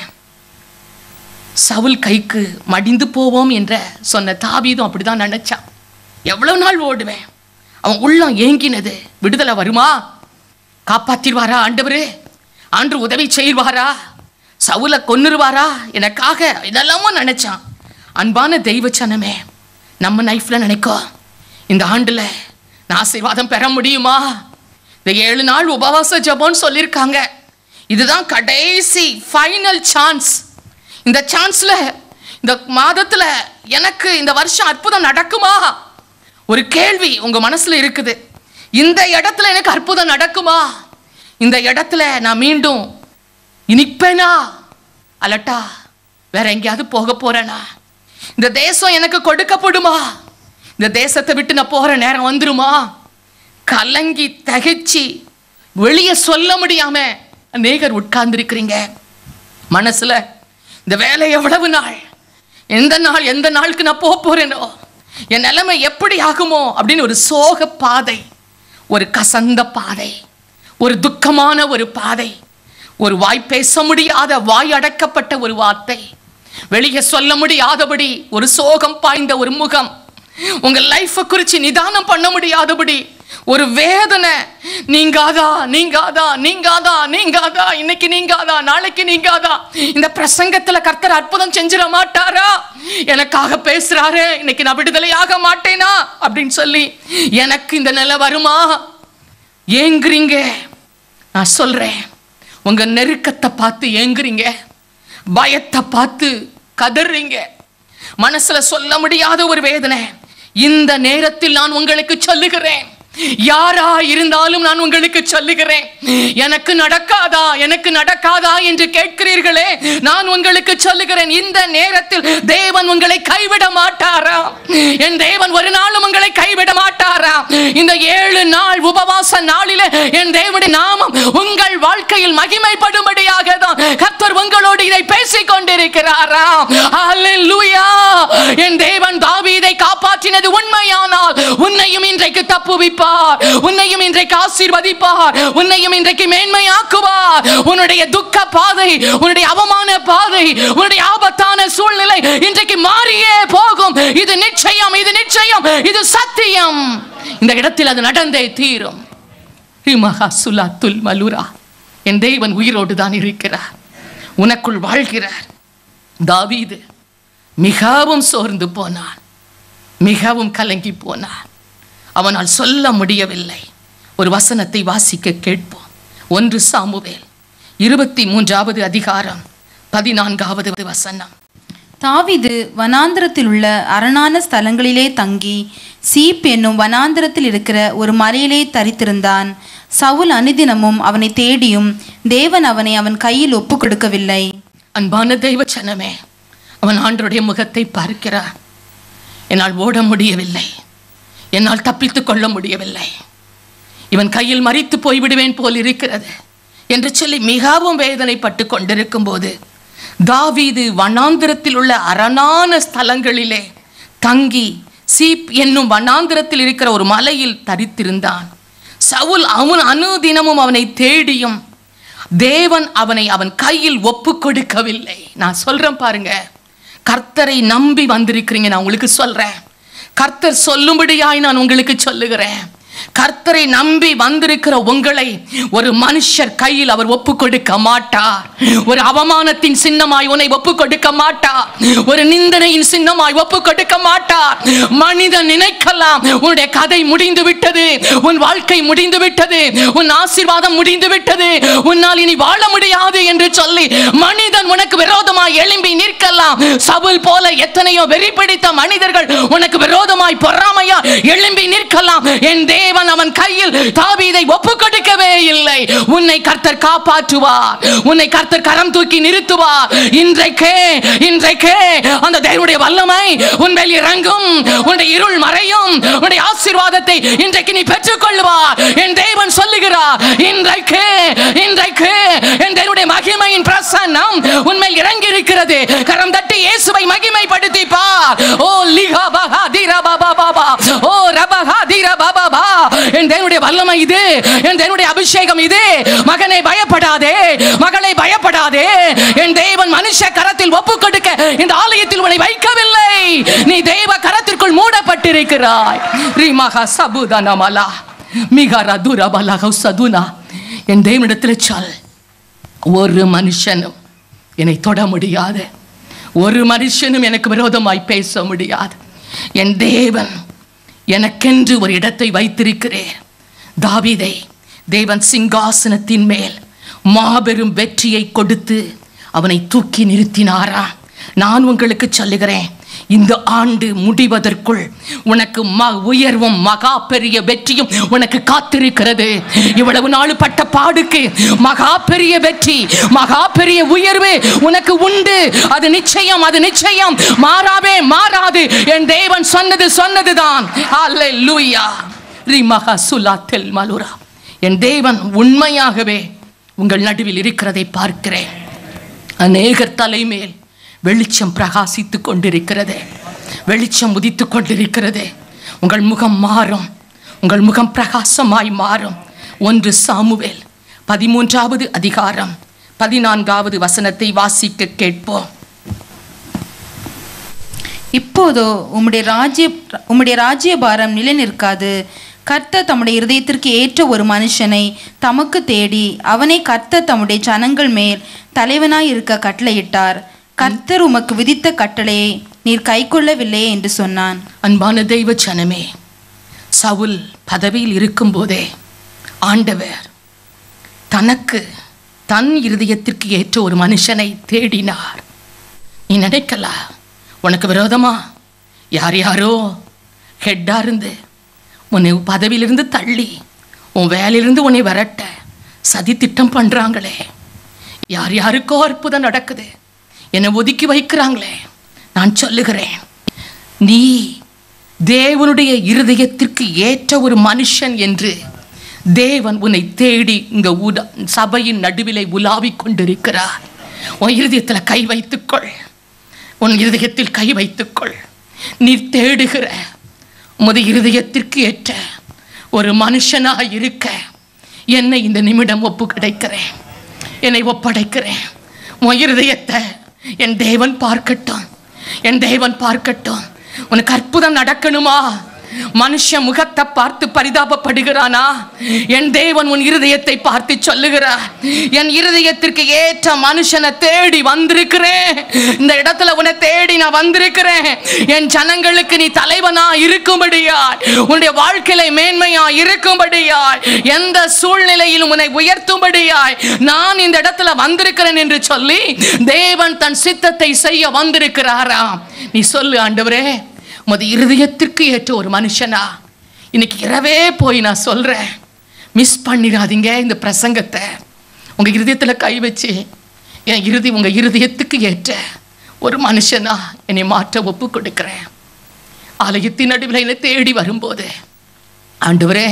சவுல் கைக்கு மடிந்து போவோம் என்ற சொன்ன தாவீதும் அப்படிதான் நினைச்சான் எவ்வளவு நாள் ஓடுவேன் அவன் உள்ளம் ஏங்கினது விடுதலை வருமா காப்பாத்திடுவாரா ஆண்டவரே ஆண்டு உதவி செய்வாரா சவுல கொன்னுருவாரா எனக்காக இதெல்லாமோ நினைச்சான் அன்பான தெய்வச்சனமே நம்ம லைஃப்ல நினைக்கோ இந்த ஆண்டுல நான் ஆசீர்வாதம் பெற முடியுமா இந்த ஏழு நாள் உபவாச ஜெபம்னு சொல்லியிருக்காங்க இதுதான் கடைசி ஃபைனல் சான்ஸ் இந்த சான்ஸ்ல இந்த மாதத்துல எனக்கு இந்த வருஷம் அற்புதம் நடக்குமா ஒரு கேள்வி உங்க மனசுல இருக்குது இந்த இடத்துல எனக்கு அற்புதம் நடக்குமா இந்த இடத்துல நான் மீண்டும் இனிப்பேனா அலட்டா வேற எங்கேயாவது போக போறேனா இந்த தேசம் எனக்கு கொடுக்கப்படுமா இந்த தேசத்தை விட்டு நான் போற நேரம் வந்துருமா கலங்கி தகைச்சி வெளியே சொல்ல முடியாம அநேகர் உட்கார்ந்துருக்கிறீங்க மனசுல இந்த வேலை எவ்வளவு நாள் எந்த நாள் எந்த நாளுக்கு நான் போக போறேனோ என் நிலைமை எப்படி ஆகுமோ அப்படின்னு ஒரு சோக பாதை ஒரு கசந்த பாதை ஒரு துக்கமான ஒரு பாதை ஒரு வாய் பேச முடியாத வாய் அடக்கப்பட்ட ஒரு வார்த்தை வெளியே சொல்ல முடியாதபடி ஒரு சோகம் பாய்ந்த ஒரு முகம் உங்க லைஃபை குறித்து நிதானம் பண்ண முடியாதபடி ஒரு வேதனை நீங்காதா நீங்காதா நீங்காதா நீங்காதா இன்னைக்கு நீங்காதா நாளைக்கு நீங்காதா இந்த பிரசங்கத்துல கர்த்தர் அற்புதம் செஞ்சிட மாட்டாரா எனக்காக பேசுறாரு இன்னைக்கு நான் விடுதலையாக மாட்டேனா அப்படின்னு சொல்லி எனக்கு இந்த நிலை வருமா ஏங்குறீங்க நான் சொல்றேன் உங்க நெருக்கத்தை பார்த்து ஏங்குறீங்க பயத்தை பார்த்து கதறீங்க மனசுல சொல்ல முடியாத ஒரு வேதனை இந்த நேரத்தில் நான் உங்களுக்கு சொல்லுகிறேன் யாரா இருந்தாலும் நான் உங்களுக்கு சொல்லுகிறேன் எனக்கு நடக்காதா எனக்கு நடக்காதா என்று கேட்கிறீர்களே நான் உங்களுக்கு சொல்லுகிறேன் இந்த நேரத்தில் தேவன் உங்களை கைவிட மாட்டாரா என் தேவன் ஒரு நாளும் உங்களை கைவிட மாட்டாரா இந்த ஏழு நாள் உபவாச நாளிலே என் தேவனுடைய நாமம் உங்கள் வாழ்க்கையில் மகிமைப்படும்படியாக தான் கர்த்தர் உங்களோடு இதை பேசிக் கொண்டிருக்கிறாரா அல்லேலூயா என் தேவன் தாவீதை காப்பாற்றினது உண்மையானால் உன்னையும் இன்றைக்கு தப்புவிப்பார் உன்னையும் இன்றைக்கு ஆசீர்வதிப்பார் உன்னையும் இன்றைக்கு மேன்மையாக்குவார் உன்னுடைய துக்க பாதை உன்னுடைய அவமான பாதை உன்னுடைய ஆபத்தான சூழ்நிலை இன்றைக்கு மாறியே போகும் இது நிச்சயம் இது நிச்சயம் இது சத்தியம் இந்த இடத்தில் அது நடந்தே தீரும் ரிமஹா சுலாத்துல் மலுரா என் தேவன் உயிரோடு தான் இருக்கிறார் உனக்குள் வாழ்கிறார் தாவீது மிகவும் சோர்ந்து போனான் மிகவும் கலங்கி போனான் அவனால் சொல்ல முடியவில்லை ஒரு வசனத்தை வாசிக்க கேட்போம் ஒன்று சாமுவேல் இருபத்தி மூன்றாவது அதிகாரம் பதினான்காவது வசனம் தாவீது வனாந்திரத்தில் உள்ள அரணான ஸ்தலங்களிலே தங்கி சீப் என்னும் வனாந்திரத்தில் இருக்கிற ஒரு மலையிலே தரித்திருந்தான் சவுல் அனுதினமும் அவனை தேடியும் தேவன் அவனை அவன் கையில் ஒப்பு கொடுக்கவில்லை அன்பான தெய்வ சனமே அவன் ஆண்டருடைய முகத்தை பார்க்கிறான் என்னால் ஓட முடியவில்லை என்னால் தப்பித்துக் கொள்ள முடியவில்லை இவன் கையில் மறித்து போய்விடுவேன் போல் இருக்கிறது என்று சொல்லி மிகவும் வேதனைப்பட்டு கொண்டிருக்கும் போது தாவீது வனாந்திரத்தில் உள்ள அரணான ஸ்தலங்களிலே தங்கி சீப் என்னும் வனாந்திரத்தில் இருக்கிற ஒரு மலையில் தரித்திருந்தான் சவுல் அவன் அனுதினமும் அவனை தேடியும் தேவன் அவனை அவன் கையில் ஒப்பு கொடுக்கவில்லை நான் சொல்றேன் பாருங்க கர்த்தரை நம்பி வந்திருக்கிறீங்க நான் உங்களுக்கு சொல்றேன் கர்த்தர் சொல்லும்படியாய் நான் உங்களுக்கு சொல்லுகிறேன் கர்த்தரை நம்பி வந்திருக்கிற உங்களை ஒரு மனுஷர் கையில் அவர் ஒப்பு கொடுக்க மாட்டார் ஒரு அவமானத்தின் சின்னமாய் உன்னை ஒப்பு கொடுக்க மாட்டார் ஒரு நிந்தனையின் சின்னமாய் ஒப்பு கொடுக்க மாட்டார் மனிதன் நினைக்கலாம் உன்னுடைய கதை முடிந்து விட்டது உன் வாழ்க்கை முடிந்து விட்டது உன் ஆசீர்வாதம் முடிந்து விட்டது உன்னால் இனி வாழ முடியாது என்று சொல்லி மனிதன் உனக்கு விரோதமாய் எழும்பி நிற்கலாம் சவுல் போல எத்தனையோ வெறி பிடித்த மனிதர்கள் உனக்கு விரோதமாய் பொறாமையா எழும்பி நிற்கலாம் என் தேவன் அவன் கையில் தாவீதை ஒப்பு கொடுக்கவே இல்லை உன்னை கர்த்தர் காப்பாற்றுவார் உன்னை கர்த்தர் கரம் தூக்கி நிறுத்துவார் இன்றைக்கே இன்றைக்கே அந்த தேவனுடைய வல்லமை உன் மேல் இறங்கும் உன்னுடைய இருள் மறையும் உன்னுடைய ஆசீர்வாதத்தை இன்றைக்கு நீ பெற்றுக்கொள்வார் என் தேவன் சொல்லுகிறார் இன்றைக்கு இன்றைக்கு என் தேவனுடைய மகிமையின் பிரசன்னம் உன்மேல் இறங்கி இருக்கிறது கரம் தட்டி இயேசுவை மகிமைப்படுத்தி பார் ஓ லிகா பகா தீரா பாபா பாபா ஓ ரபகா தீரா பாபா பா என் தேவனுடைய வல்லமை இது என் தேவனுடைய அபிஷேகம் இது மகனை பயப்படாதே மகளை பயப்படாதே என் தேவன் மனுஷ கரத்தில் ஒப்பு கொடுக்க இந்த ஆலயத்தில் உன்னை வைக்கவில்லை நீ தேவ கரத்திற்குள் மூடப்பட்டிருக்கிறாய் ரீமகா சபுதனமலா மிகர துரபலக சதுனா என் தேவனிடத்தில் சொல் ஒரு மனுஷனும் என்னை தொட முடியாது ஒரு மனுஷனும் எனக்கு விரோதமாய் பேச முடியாது என் தேவன் எனக்கென்று ஒரு இடத்தை வைத்திருக்கிறேன் தாவீதை தேவன் சிங்காசனத்தின் மேல் மாபெரும் வெற்றியை கொடுத்து அவனை தூக்கி நிறுத்தினாரா நான் உங்களுக்கு சொல்லுகிறேன் இந்த ஆண்டு முடிவதற்குள் உனக்கு ம உயர்வும் மகா பெரிய வெற்றியும் உனக்கு காத்திருக்கிறது இவ்வளவு நாள் பட்ட பாடுக்கு மகா பெரிய வெற்றி மகா பெரிய உயர்வு உனக்கு உண்டு அது நிச்சயம் அது நிச்சயம் மாறாவே மாறாது என் தேவன் சொன்னது சொன்னதுதான் அல்லேலூயா ரிமஹா சுலாத்தெல் மலுரா என் தேவன் உண்மையாகவே உங்கள் நடுவில் இருக்கிறதை பார்க்கிறேன் அநேகர் தலைமேல் வெளிச்சம் பிரகாசித்துக் கொண்டிருக்கிறது வெளிச்சம் உதித்துக் கொண்டிருக்கிறது உங்கள் முகம் மாறும் உங்கள் முகம் பிரகாசமாய் மாறும் ஒன்று சாமுவேல் பதிமூன்றாவது அதிகாரம் பதினான்காவது வசனத்தை வாசிக்க கேட்போம் இப்போதோ உம்முடைய ராஜ்ய உம்முடைய ராஜ்ய பாரம் நிலை நிற்காது கர்த்தர் தம்முடைய இருதயத்திற்கு ஏற்ற ஒரு மனுஷனை தமக்கு தேடி அவனை கர்த்தர் தம்முடைய ஜனங்கள் மேல் தலைவனாய் இருக்க கட்டளையிட்டார் கர்த்தர் உமக்கு விதித்த கட்டளையை நீர் கைக்கொள்ளவில்லையே என்று சொன்னான் அன்பான தெய்வ ஜனமே சவுல் பதவியில் இருக்கும்போதே ஆண்டவர் தனக்கு தன் இருதயத்திற்கு ஏற்ற ஒரு மனுஷனை தேடினார் நீ நினைக்கலாம் உனக்கு விரோதமா யார் யாரோ ஹெட்டா இருந்து உன்னை பதவியிலிருந்து தள்ளி உன் வேலையிலிருந்து உன்னை விரட்ட சதி திட்டம் பண்ணுறாங்களே யார் யாருக்கோ அற்புதம் நடக்குது என்னை ஒதுக்கி வைக்கிறாங்களே நான் சொல்லுகிறேன் நீ தேவனுடைய இருதயத்திற்கு ஏற்ற ஒரு மனுஷன் என்று தேவன் உன்னை தேடி இங்க உட சபையின் நடுவிலே உலாவிக் கொண்டிருக்கிறார் உன் இருதயத்தில் கை வைத்துக்கொள் உன் இருதயத்தில் கை வைத்துக்கொள் நீ தேடுகிற உமது இருதயத்திற்கு ஏற்ற ஒரு மனுஷனாக இருக்க என்னை இந்த நிமிடம் ஒப்பு கிடைக்கிறேன் என்னை ஒப்படைக்கிறேன் உன் இருதயத்தை என் தேவன் பார்க்கட்டும் என் தேவன் பார்க்கட்டும் உனக்கு அற்புதம் நடக்கணுமா மனுஷ முகத்தை பார்த்து பரிதாபப்படுகிறானா என் தேவன் உன் இருதயத்தை பார்த்து சொல்லுகிறார் என் இருதயத்திற்கு ஏற்ற மனுஷனை தேடி வந்திருக்கிறேன் இந்த இடத்துல உன்னை தேடி நான் வந்திருக்கிறேன் என் ஜனங்களுக்கு நீ தலைவனா இருக்கும்படியாய் உன்னுடைய வாழ்க்கையில மேன்மையா இருக்கும்படியாய் எந்த சூழ்நிலையிலும் உன்னை உயர்த்தும்படியாய் நான் இந்த இடத்துல வந்திருக்கிறேன் என்று சொல்லி தேவன் தன் சித்தத்தை செய்ய வந்திருக்கிறாராம் நீ சொல்லு ஆண்டவரே உமது இருதயத்திற்கு ஏற்ற ஒரு மனுஷனா இன்னைக்கு இரவே போய் நான் சொல்றேன் மிஸ் பண்ணிடாதீங்க இந்த பிரசங்கத்தை உங்க இருதயத்துல கை வச்சு என் இறுதி உங்க இருதயத்துக்கு ஏற்ற ஒரு மனுஷனா என்னை மாற்ற ஒப்பு கொடுக்கிறேன் ஆலயத்தின் நடுவில் என்னை தேடி வரும்போது ஆண்டவரே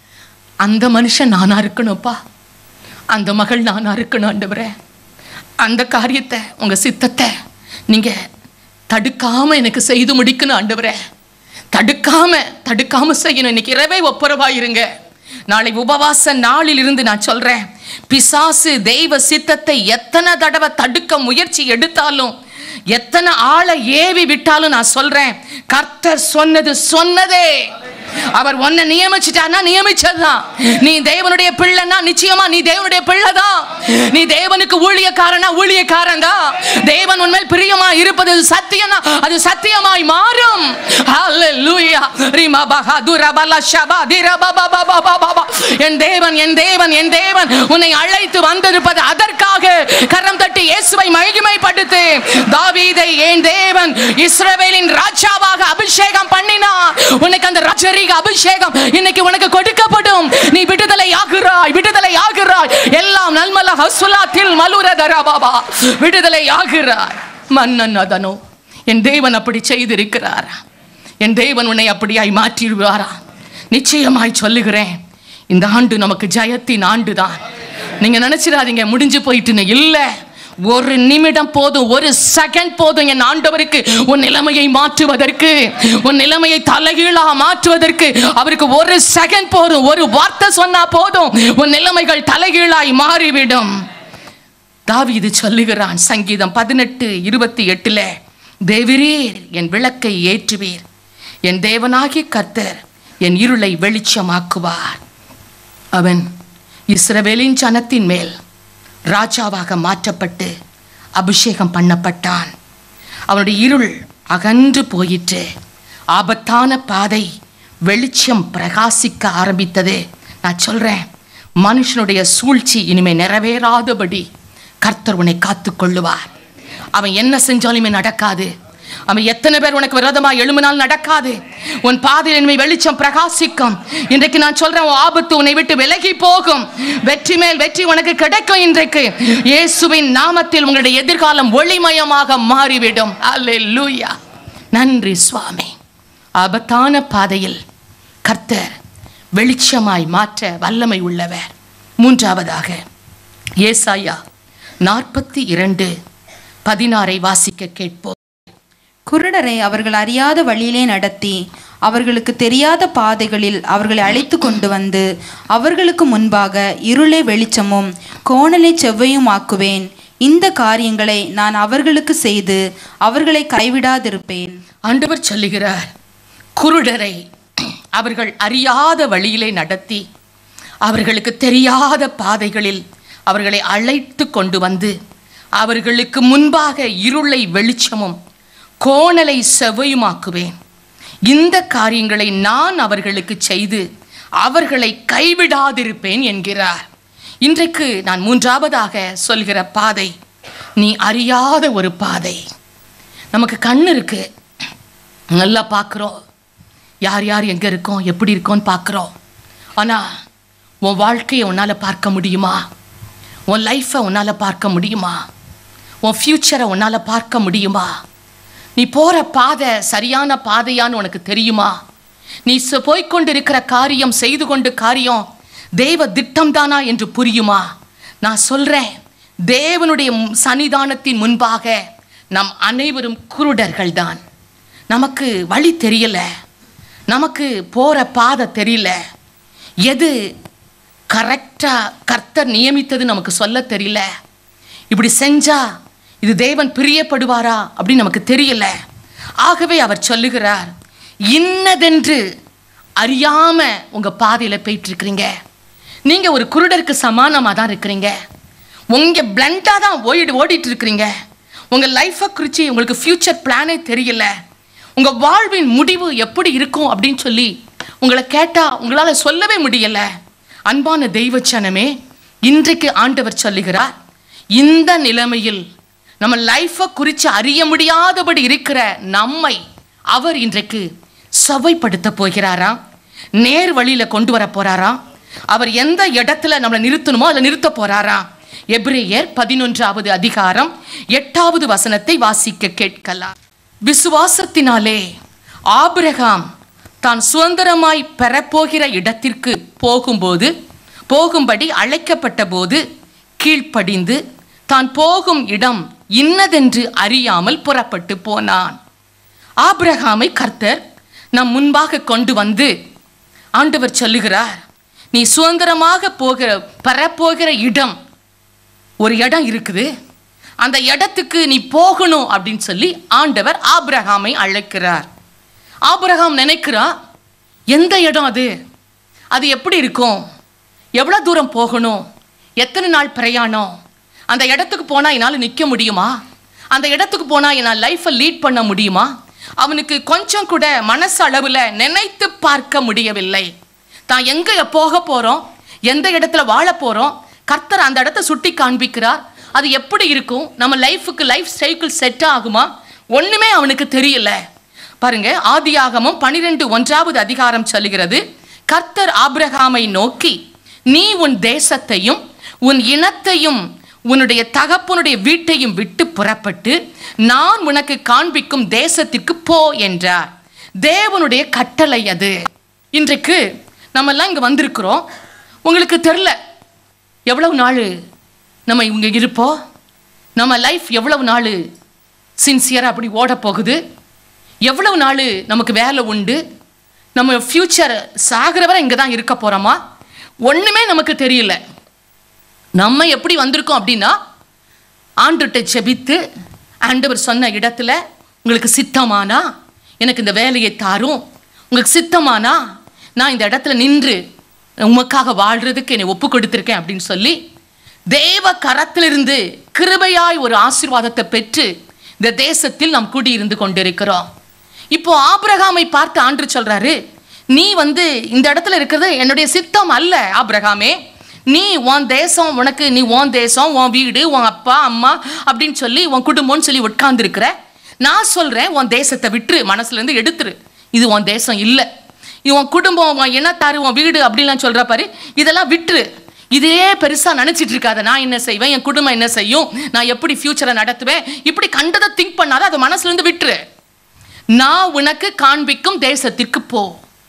அந்த மனுஷன் நானா இருக்கணும்ப்பா அந்த மகள் நானா இருக்கணும் ஆண்டவரே அந்த காரியத்தை உங்க சித்தத்தை நீங்க தடுக்காம எனக்கு செய்து முடிக்கணும் ஆண்டவரே தடுக்காம தடுக்காம செய்யணும் இன்னைக்கு இரவே ஒப்புரவாயிருங்க நாளை உபவாச நாளில் இருந்து நான் சொல்றேன் பிசாசு தெய்வ சித்தத்தை எத்தனை தடவை தடுக்க முயற்சி எடுத்தாலும் எத்தனை ஆளை ஏவி விட்டாலும் நான் சொல்றேன் கர்த்தர் சொன்னது சொன்னதே அவர் உன்னை நியமிச்சிட்டானா நியமிச்சதுதான் நீ தேவனுடைய பிள்ளைன்னா நிச்சயமா நீ தேவனுடைய பிள்ளைதான் நீ தேவனுக்கு ஊழியக்காரனா ஊழியக்காரன் தான் தேவன் உண்மையில் பிரியமா இருப்பது சத்தியம்னா அது சத்தியமாய் மாறும் ஹalleluya ரிமா பஹா துரபல ஷபா திரபபபபபபப என் தேவன் என் தேவன் என் தேவன் உன்னை அழைத்து வந்திருப்பது அதற்காக கரம் தட்டி இயேசுவை மகிமைப்படுத்து தாவீதை என் தேவன் இஸ்ரவேலின் ராஜாவாக அபிஷேகம் பண்ணினார் உனக்கு அந்த ராஜரீக அபிஷேகம் இன்னைக்கு உனக்கு கொடுக்கப்படும் நீ விடுதலை ஆகிறாய் விடுதலை ஆகிறாய் எல்லாம் நல்மல ஹசுலாத்தில் மலுரதரா பாபா விடுதலை ஆகிறாய் மன்னன் அதனோ என் தேவன் அப்படி செய்திருக்கிறார் என் தேவன் உன்னை அப்படியாய் மாற்றிடுவாரா நிச்சயமாய் சொல்லுகிறேன் இந்த ஆண்டு நமக்கு ஜெயத்தின் ஆண்டு தான் நீங்க நினைச்சிடாதீங்க முடிஞ்சு போயிட்டுன்னு இல்லை ஒரு நிமிடம் போதும் ஒரு செகண்ட் போதும் என் ஆண்டவருக்கு உன் நிலைமையை மாற்றுவதற்கு உன் நிலைமையை தலைகீழா மாற்றுவதற்கு அவருக்கு ஒரு செகண்ட் போதும் ஒரு வார்த்தை சொன்னா போதும் உன் நிலைமைகள் தலைகீழாய் மாறிவிடும் தாவீது சொல்லுகிறான் சங்கீதம் பதினெட்டு இருபத்தி எட்டுல தேவரீர் என் விளக்கை ஏற்றுவீர் என் தேவனாகிய கர்த்தர் என் இருளை வெளிச்சமாக்குவார் அவன் இஸ்ரவேலின் ஜனத்தின் மேல் ராஜாவாக மாற்றப்பட்டு அபிஷேகம் பண்ணப்பட்டான் அவனுடைய இருள் அகன்று போயிற்று ஆபத்தான பாதை வெளிச்சம் பிரகாசிக்க ஆரம்பித்தது நான் சொல்றேன் மனுஷனுடைய சூழ்ச்சி இனிமே நிறைவேறாதபடி கர்த்தர் உன்னை காத்துக் கொள்ளுவார் அவன் என்ன செஞ்சாலுமே நடக்காது அவன் எத்தனை பேர் உனக்கு விரோதமாக எழும்பினால் நடக்காது உன் பாதையில் இனிமே வெளிச்சம் பிரகாசிக்கும் இன்றைக்கு நான் சொல்றேன் உன் ஆபத்து உன்னை விட்டு விலகி போகும் வெற்றி மேல் வெற்றி உனக்கு கிடைக்கும் இன்றைக்கு இயேசுவின் நாமத்தில் உங்களுடைய எதிர்காலம் ஒளிமயமாக மாறிவிடும் அல்லேலூயா நன்றி சுவாமி ஆபத்தான பாதையில் கர்த்தர் வெளிச்சமாய் மாற்ற வல்லமை உள்ளவர் மூன்றாவதாக ஏசாயா நாற்பத்தி இரண்டு பதினாறை வாசிக்க கேட்போம் குருடரை அவர்கள் அறியாத வழியிலே நடத்தி அவர்களுக்கு தெரியாத பாதைகளில் அவர்களை அழைத்து கொண்டு வந்து அவர்களுக்கு முன்பாக இருளை வெளிச்சமும் கோணலை செவ்வையும் ஆக்குவேன் இந்த காரியங்களை நான் அவர்களுக்கு செய்து அவர்களை கைவிடாதிருப்பேன் ஆண்டவர் சொல்லுகிறார் குருடரை அவர்கள் அறியாத வழியிலே நடத்தி அவர்களுக்கு தெரியாத பாதைகளில் அவர்களை அழைத்து கொண்டு வந்து அவர்களுக்கு முன்பாக இருளை வெளிச்சமும் கோணலை செவ்வையுமாக்குவேன் இந்த காரியங்களை நான் அவர்களுக்கு செய்து அவர்களை கைவிடாதிருப்பேன் என்கிறார் இன்றைக்கு நான் மூன்றாவதாக சொல்கிற பாதை நீ அறியாத ஒரு பாதை நமக்கு கண் இருக்கு நல்லா பார்க்குறோம் யார் யார் எங்கே இருக்கோம் எப்படி இருக்கோன்னு பார்க்குறோம் ஆனால் உன் வாழ்க்கையை உன்னால் பார்க்க முடியுமா உன் லைஃப்பை உன்னால் பார்க்க முடியுமா உன் ஃப்யூச்சரை உன்னால் பார்க்க முடியுமா நீ போகிற பாதை சரியான பாதையான்னு உனக்கு தெரியுமா நீ ச- போய்க்கொண்டிருக்கிற காரியம் செய்து கொண்டு காரியம் தெய்வ திட்டம்தானா என்று புரியுமா நான் சொல்கிறேன் தேவனுடைய ம்- சன்னிதானத்தின் முன்பாக நம் அனைவரும் குருடர்கள் தான் நமக்கு வழி தெரியல நமக்கு போகிற பாதை தெரியல எது கரெக்டாக கர்த்தர் நியமித்தது நமக்கு சொல்ல தெரியல இப்படி செஞ்சா இது தேவன் பிரியப்படுவாரா அப்படின்னு நமக்கு தெரியல ஆகவே அவர் சொல்லுகிறார் இன்னதென்று அறியாம உங்க பாதையில போயிட்டு இருக்கிறீங்க நீங்க ஒரு குருடருக்கு சமானமா தான் இருக்கிறீங்க உங்க பிளண்டா தான் ஓடி ஓடிட்டு இருக்கிறீங்க உங்க லைஃபை குறித்து உங்களுக்கு ஃபியூச்சர் பிளானே தெரியல உங்க வாழ்வின் முடிவு எப்படி இருக்கும் அப்படின்னு சொல்லி உங்களை கேட்டா உங்களால சொல்லவே முடியல அன்பான தெய்வச்சனமே இன்றைக்கு ஆண்டவர் சொல்லுகிறார் இந்த நிலைமையில் நம்ம லைஃப்பை குறித்து அறிய முடியாதபடி இருக்கிற நம்மை அவர் இன்றைக்கு சபைப்படுத்த போகிறாராம் நேர் வழியில கொண்டு வர போறாராம் அவர் எந்த இடத்துல நம்மளை நிறுத்தணுமோ அதில் நிறுத்த போறாராம் எபிரேயர் பதினொன்றாவது அதிகாரம் எட்டாவது வசனத்தை வாசிக்க கேட்கலாம் விசுவாசத்தினாலே ஆபிரகாம் தான் சுதந்திரமாய் பெறப்போகிற இடத்திற்கு போகும்போது போகும்படி அழைக்கப்பட்ட போது கீழ்ப்படிந்து தான் போகும் இடம் இன்னதென்று அறியாமல் புறப்பட்டு போனான் ஆபிரகாமை கர்த்தர் நம் முன்பாக கொண்டு வந்து ஆண்டவர் சொல்லுகிறார் நீ சுதந்திரமாக போகிற பெறப்போகிற இடம் ஒரு இடம் இருக்குது அந்த இடத்துக்கு நீ போகணும் அப்படின்னு சொல்லி ஆண்டவர் ஆபிரகாமை அழைக்கிறார் ஆபிரகாம் நினைக்கிறா எந்த இடம் அது அது எப்படி இருக்கும் எவ்வளோ தூரம் போகணும் எத்தனை நாள் பிரயாணம் அந்த இடத்துக்கு போனால் என்னால் நிற்க முடியுமா அந்த இடத்துக்கு போனால் என்னால் லைஃப்பை லீட் பண்ண முடியுமா அவனுக்கு கொஞ்சம் கூட மனசு அளவில் நினைத்து பார்க்க முடியவில்லை தான் எங்கே போக போகிறோம் எந்த இடத்துல வாழ போகிறோம் கர்த்தர் அந்த இடத்த சுட்டி காண்பிக்கிறார் அது எப்படி இருக்கும் நம்ம லைஃபுக்கு லைஃப் சைக்கிள் செட் ஆகுமா ஒன்றுமே அவனுக்கு தெரியல பாருங்க ஆதியாகமம் பனிரெண்டு ஒன்றாவது அதிகாரம் சொல்லுகிறது கர்த்தர் ஆபிரகாமை நோக்கி நீ உன் தேசத்தையும் உன் இனத்தையும் உன்னுடைய தகப்பனுடைய வீட்டையும் விட்டு புறப்பட்டு நான் உனக்கு காண்பிக்கும் தேசத்திற்கு போ என்றார் தேவனுடைய கட்டளை அது இன்றைக்கு நம்ம எல்லாம் இங்கே வந்திருக்கிறோம் உங்களுக்கு தெரில எவ்வளவு நாள் நம்ம இங்கே இருப்போம் நம்ம லைஃப் எவ்வளவு நாள் சின்சியராக அப்படி ஓட போகுது எவ்வளவு நாள் நமக்கு வேலை உண்டு நம்ம ஃப்யூச்சர் சாகிற வரை இங்கே தான் இருக்க போகிறோமா ஒன்றுமே நமக்கு தெரியல நம்ம எப்படி வந்திருக்கோம் அப்படின்னா ஆண்டுகிட்ட ஜெபித்து ஆண்டவர் சொன்ன இடத்துல உங்களுக்கு சித்தமானா எனக்கு இந்த வேலையை தாரும் உங்களுக்கு சித்தமானா நான் இந்த இடத்துல நின்று உமக்காக வாழ்றதுக்கு என்னை ஒப்பு கொடுத்துருக்கேன் அப்படின்னு சொல்லி தேவ கரத்திலிருந்து கிருபையாய் ஒரு ஆசீர்வாதத்தை பெற்று இந்த தேசத்தில் நாம் குடியிருந்து கொண்டிருக்கிறோம் இப்போ ஆபிரகாமை பார்த்து ஆண்டு சொல்றாரு நீ வந்து இந்த இடத்துல இருக்கிறது என்னுடைய சித்தம் அல்ல ஆபிரகாமே நீ உன் தேசம் உனக்கு நீ உன் தேசம் உன் வீடு உன் அப்பா அம்மா அப்படின்னு சொல்லி உன் குடும்பம்னு சொல்லி உட்கார்ந்துருக்கிற நான் சொல்றேன் உன் தேசத்தை விட்டுரு மனசுல இருந்து எடுத்துரு இது உன் தேசம் இல்லை இது உன் குடும்பம் உன் இனத்தாரு உன் வீடு அப்படிலாம் சொல்ற பாரு இதெல்லாம் விட்டுரு இதே பெருசா நினைச்சிட்டு இருக்காத நான் என்ன செய்வேன் என் குடும்பம் என்ன செய்யும் நான் எப்படி ஃபியூச்சரை நடத்துவேன் இப்படி கண்டதை திங்க் பண்ணாத அதை மனசுல இருந்து விட்டுரு நான் உனக்கு காண்பிக்கும் தேசத்திற்கு போ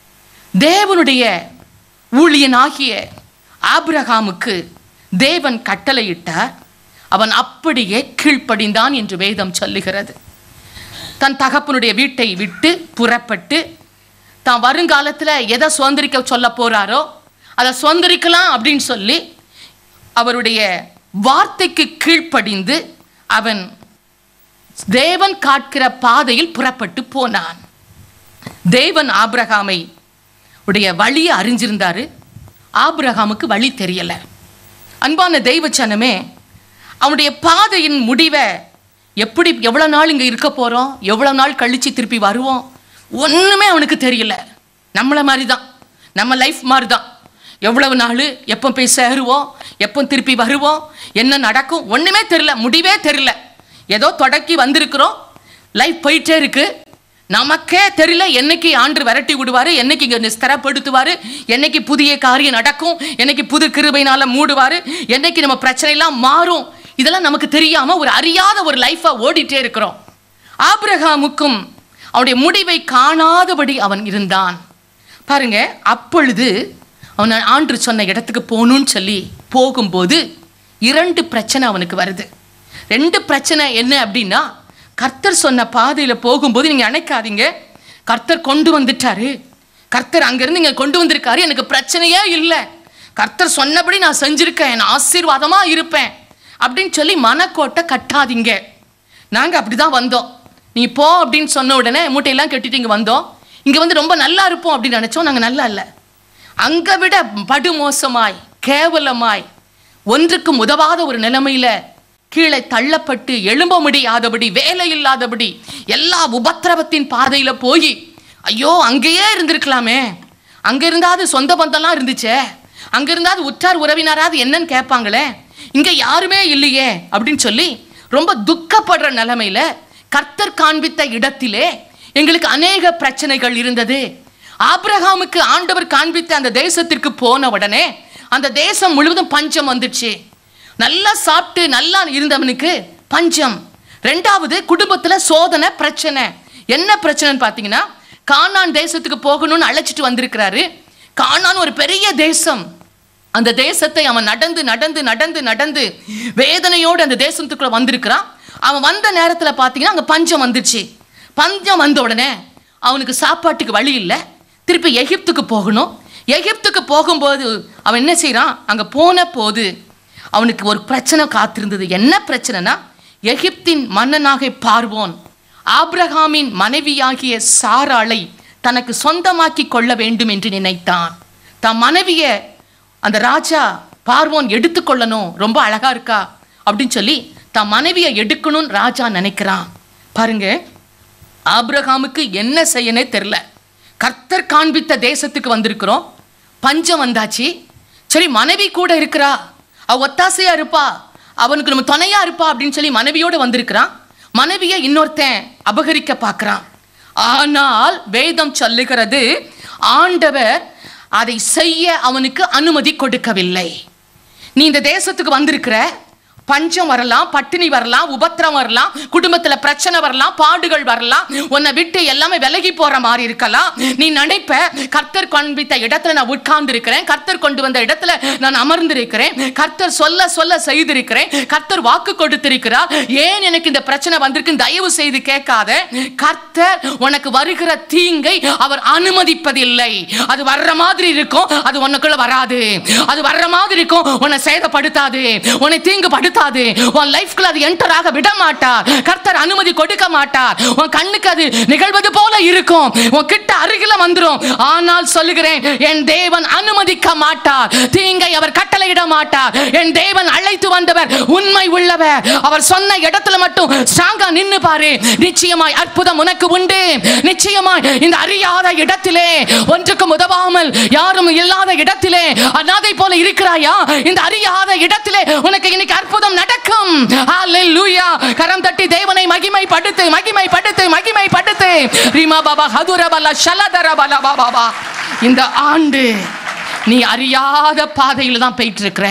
தேவனுடைய ஊழியனாகிய ஆபிரகாமுக்கு தேவன் கட்டளையிட்டார் அவன் அப்படியே கீழ்ப்படிந்தான் என்று வேதம் சொல்லுகிறது தன் தகப்பனுடைய வீட்டை விட்டு புறப்பட்டு தான் வருங்காலத்தில் எதை சுதந்திரிக்க சொல்ல போறாரோ அதை சுதந்திரிக்கலாம் அப்படின்னு சொல்லி அவருடைய வார்த்தைக்கு கீழ்ப்படிந்து அவன் தேவன் காட்கிற பாதையில் புறப்பட்டு போனான் தேவன் ஆபிரகாமை உடைய வழியை அறிஞ்சிருந்தாரு ஆபிரகாமுக்கு வழி தெரியல அன்பான தெய்வச்சனமே அவனுடைய பாதையின் முடிவை எப்படி எவ்வளோ நாள் இங்கே இருக்க போகிறோம் எவ்வளோ நாள் கழித்து திருப்பி வருவோம் ஒன்றுமே அவனுக்கு தெரியல நம்மளை மாதிரி தான் நம்ம லைஃப் மாதிரி தான் எவ்வளவு நாள் எப்போ போய் சேருவோம் எப்போ திருப்பி வருவோம் என்ன நடக்கும் ஒன்றுமே தெரியல முடிவே தெரியல ஏதோ தொடக்கி வந்திருக்கிறோம் லைஃப் போயிட்டே இருக்கு நமக்கே தெரியல என்னைக்கு ஆண்டு விரட்டி விடுவாரு என்னைக்கு இங்க ஸ்திரப்படுத்துவாரு என்னைக்கு புதிய காரியம் நடக்கும் என்னைக்கு புது கிருபைனால மூடுவாரு என்னைக்கு நம்ம பிரச்சனை எல்லாம் மாறும் இதெல்லாம் நமக்கு தெரியாம ஒரு அறியாத ஒரு லைஃபா ஓடிட்டே இருக்கிறோம் ஆபிரகாமுக்கும் அவனுடைய முடிவை காணாதபடி அவன் இருந்தான் பாருங்க அப்பொழுது அவன் ஆண்டு சொன்ன இடத்துக்கு போகணும்னு சொல்லி போகும்போது இரண்டு பிரச்சனை அவனுக்கு வருது ரெண்டு பிரச்சனை என்ன அப்படின்னா கர்த்தர் சொன்ன பாதையில் போகும்போது நீங்கள் நினைக்காதீங்க கர்த்தர் கொண்டு வந்துட்டாரு கர்த்தர் அங்கேருந்து இங்கே கொண்டு வந்திருக்காரு எனக்கு பிரச்சனையே இல்லை கர்த்தர் சொன்னபடி நான் செஞ்சிருக்கேன் நான் ஆசீர்வாதமா இருப்பேன் அப்படின்னு சொல்லி மனக்கோட்டை கட்டாதீங்க நாங்கள் அப்படி தான் வந்தோம் நீ போ அப்படின்னு சொன்ன உடனே மூட்டையெல்லாம் கட்டிட்டு இங்கே வந்தோம் இங்கே வந்து ரொம்ப நல்லா இருப்போம் அப்படின்னு நினச்சோம் நாங்கள் நல்லா இல்லை அங்கே விட படுமோசமாய் கேவலமாய் ஒன்றுக்கும் உதவாத ஒரு நிலைமையில கீழே தள்ளப்பட்டு எழும்ப முடியாதபடி வேலை இல்லாதபடி எல்லா உபத்திரவத்தின் பாதையில போய் ஐயோ அங்கேயே இருந்திருக்கலாமே அங்க இருந்தாது சொந்த பந்தம்லாம் இருந்துச்சே அங்க இருந்தாது உற்றார் உறவினராது என்னன்னு கேட்பாங்களே இங்க யாருமே இல்லையே அப்படின்னு சொல்லி ரொம்ப துக்கப்படுற நிலைமையில கர்த்தர் காண்பித்த இடத்திலே எங்களுக்கு அநேக பிரச்சனைகள் இருந்தது ஆபிரகாமுக்கு ஆண்டவர் காண்பித்த அந்த தேசத்திற்கு போன உடனே அந்த தேசம் முழுவதும் பஞ்சம் வந்துடுச்சு நல்லா சாப்பிட்டு நல்லா இருந்தவனுக்கு பஞ்சம் ரெண்டாவது குடும்பத்துல சோதனை பிரச்சனை என்ன பிரச்சனைன்னு பார்த்தீங்கன்னா கானான் தேசத்துக்கு போகணும்னு அழைச்சிட்டு வந்திருக்கிறாரு கானான் ஒரு பெரிய தேசம் அந்த தேசத்தை அவன் நடந்து நடந்து நடந்து நடந்து வேதனையோடு அந்த தேசத்துக்குள்ள வந்திருக்கிறான் அவன் வந்த நேரத்துல பார்த்தீங்கன்னா அங்க பஞ்சம் வந்துருச்சு பஞ்சம் வந்த உடனே அவனுக்கு சாப்பாட்டுக்கு வழி இல்லை திருப்பி எகிப்துக்கு போகணும் எகிப்துக்கு போகும்போது அவன் என்ன செய்றான் அங்க போன போது அவனுக்கு ஒரு பிரச்சனை காத்திருந்தது என்ன பிரச்சனைனா எகிப்தின் மன்னனாக பார்வோன் ஆபிரகாமின் மனைவியாகிய சாராளை தனக்கு சொந்தமாக்கி கொள்ள வேண்டும் என்று நினைத்தான் தன் மனைவிய அந்த ராஜா பார்வோன் எடுத்துக்கொள்ளணும் ரொம்ப அழகா இருக்கா அப்படின்னு சொல்லி தன் மனைவியை எடுக்கணும்னு ராஜா நினைக்கிறான் பாருங்க ஆபிரகாமுக்கு என்ன செய்யனே தெரில கர்த்தர் காண்பித்த தேசத்துக்கு வந்திருக்கிறோம் பஞ்சம் வந்தாச்சு சரி மனைவி கூட இருக்கிறா அவ ஒத்தாசையா இருப்பா அவனுக்கு நம்ம துணையா இருப்பா அப்படின்னு சொல்லி மனைவியோட வந்திருக்கிறான் மனைவியை இன்னொருத்தன் அபகரிக்க பார்க்கறான் ஆனால் வேதம் சொல்லுகிறது ஆண்டவர் அதை செய்ய அவனுக்கு அனுமதி கொடுக்கவில்லை நீ இந்த தேசத்துக்கு வந்திருக்கிற பஞ்சம் வரலாம் பட்டினி வரலாம் உபத்திரம் வரலாம் குடும்பத்துல பிரச்சனை வரலாம் பாடுகள் வரலாம் உன்னை விட்டு எல்லாமே விலகி போற மாதிரி இருக்கலாம் நீ நினைப்ப கர்த்தர் காண்பித்த இடத்துல நான் உட்கார்ந்து இருக்கிறேன் கர்த்தர் கொண்டு வந்த இடத்துல நான் அமர்ந்திருக்கிறேன் கர்த்தர் சொல்ல சொல்ல செய்திருக்கிறேன் கர்த்தர் வாக்கு கொடுத்திருக்கிறார் ஏன் எனக்கு இந்த பிரச்சனை வந்திருக்குன்னு தயவு செய்து கேட்காத கர்த்தர் உனக்கு வருகிற தீங்கை அவர் அனுமதிப்பதில்லை அது வர்ற மாதிரி இருக்கும் அது உனக்குள்ள வராது அது வர்ற மாதிரி இருக்கும் உன்னை சேதப்படுத்தாது உன்னை தீங்கு படுத்தாது உன் லைஃப்குள்ள அது என்டர் ஆக விட மாட்டார் கர்த்தர் அனுமதி கொடுக்க மாட்டார் உன் கண்ணுக்கு அது நிகழ்வது போல இருக்கும் உன் கிட்ட அருகில வந்துரும் ஆனால் சொல்லுகிறேன் என் தேவன் அனுமதிக்க மாட்டார் தீங்கை அவர் கட்டளையிட மாட்டார் என் தேவன் அழைத்து வந்தவர் உண்மை உள்ளவர் அவர் சொன்ன இடத்துல மட்டும் ஸ்ட்ராங்கா நின்னு பாரு நிச்சயமாய் அற்புதம் உனக்கு உண்டு நிச்சயமாய் இந்த அறியாத இடத்திலே ஒன்றுக்கும் உதவாமல் யாரும் இல்லாத இடத்திலே அனாதை போல இருக்கிறாயா இந்த அறியாத இடத்திலே உனக்கு இன்னைக்கு அற்புதம் நடக்கும் ஹalleluya கரம் தட்டி தேவனை மகிமைப்படுத்து மகிமைப்படுத்து மகிமைப்படுத்து ரீமா பாபா ஹதுர பல ஷலதர பல பாபா இந்த ஆண்டு நீ அறியாத பாதையில் தான் போயிட்டு இருக்கிற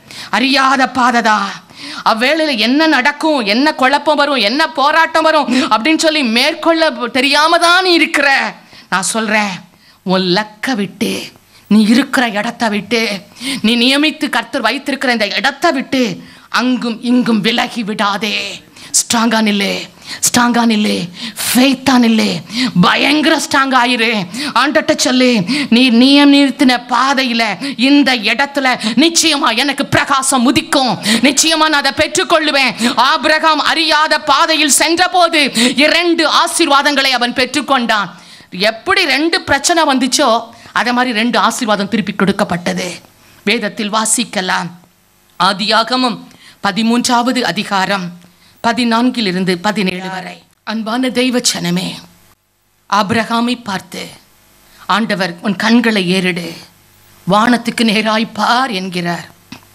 அறியாத பாதை தான் அவ்வேளையில என்ன நடக்கும் என்ன குழப்பம் வரும் என்ன போராட்டம் வரும் அப்படின்னு சொல்லி மேற்கொள்ள தெரியாம தான் நீ இருக்கிற நான் சொல்றேன் உன் லக்க விட்டு நீ இருக்கிற இடத்த விட்டு நீ நியமித்து கர்த்தர் வைத்திருக்கிற இந்த இடத்த விட்டு அங்கும் இங்கும் விலகி விடாதே ஸ்ட்ராங்கா நில்லு ஸ்ட்ராங்கா நில்லு ஃபெய்த்தா நில்லு பயங்கர ஸ்ட்ராங் ஆயிரு ஆண்டட்ட சொல்லு நீ நியமித்தின பாதையில இந்த இடத்துல நிச்சயமா எனக்கு பிரகாசம் உதிக்கும் நிச்சயமா நான் அதை பெற்றுக்கொள்ளுவேன் ஆபிரகாம் அறியாத பாதையில் சென்றபோது இரண்டு ஆசீர்வாதங்களை அவன் பெற்றுக்கொண்டான் எப்படி ரெண்டு பிரச்சனை வந்துச்சோ அதே மாதிரி ரெண்டு ஆசீர்வாதம் திருப்பி கொடுக்கப்பட்டது வேதத்தில் வாசிக்கலாம் ஆதியாகமம் பதிமூன்றாவது அதிகாரம் பதினான்கிலிருந்து பதினேழு வரை அன்பான தெய்வ சனமே ஆபிரகாமை பார்த்து ஆண்டவர் உன் கண்களை ஏறிடு வானத்துக்கு நேராய் பார் என்கிறார்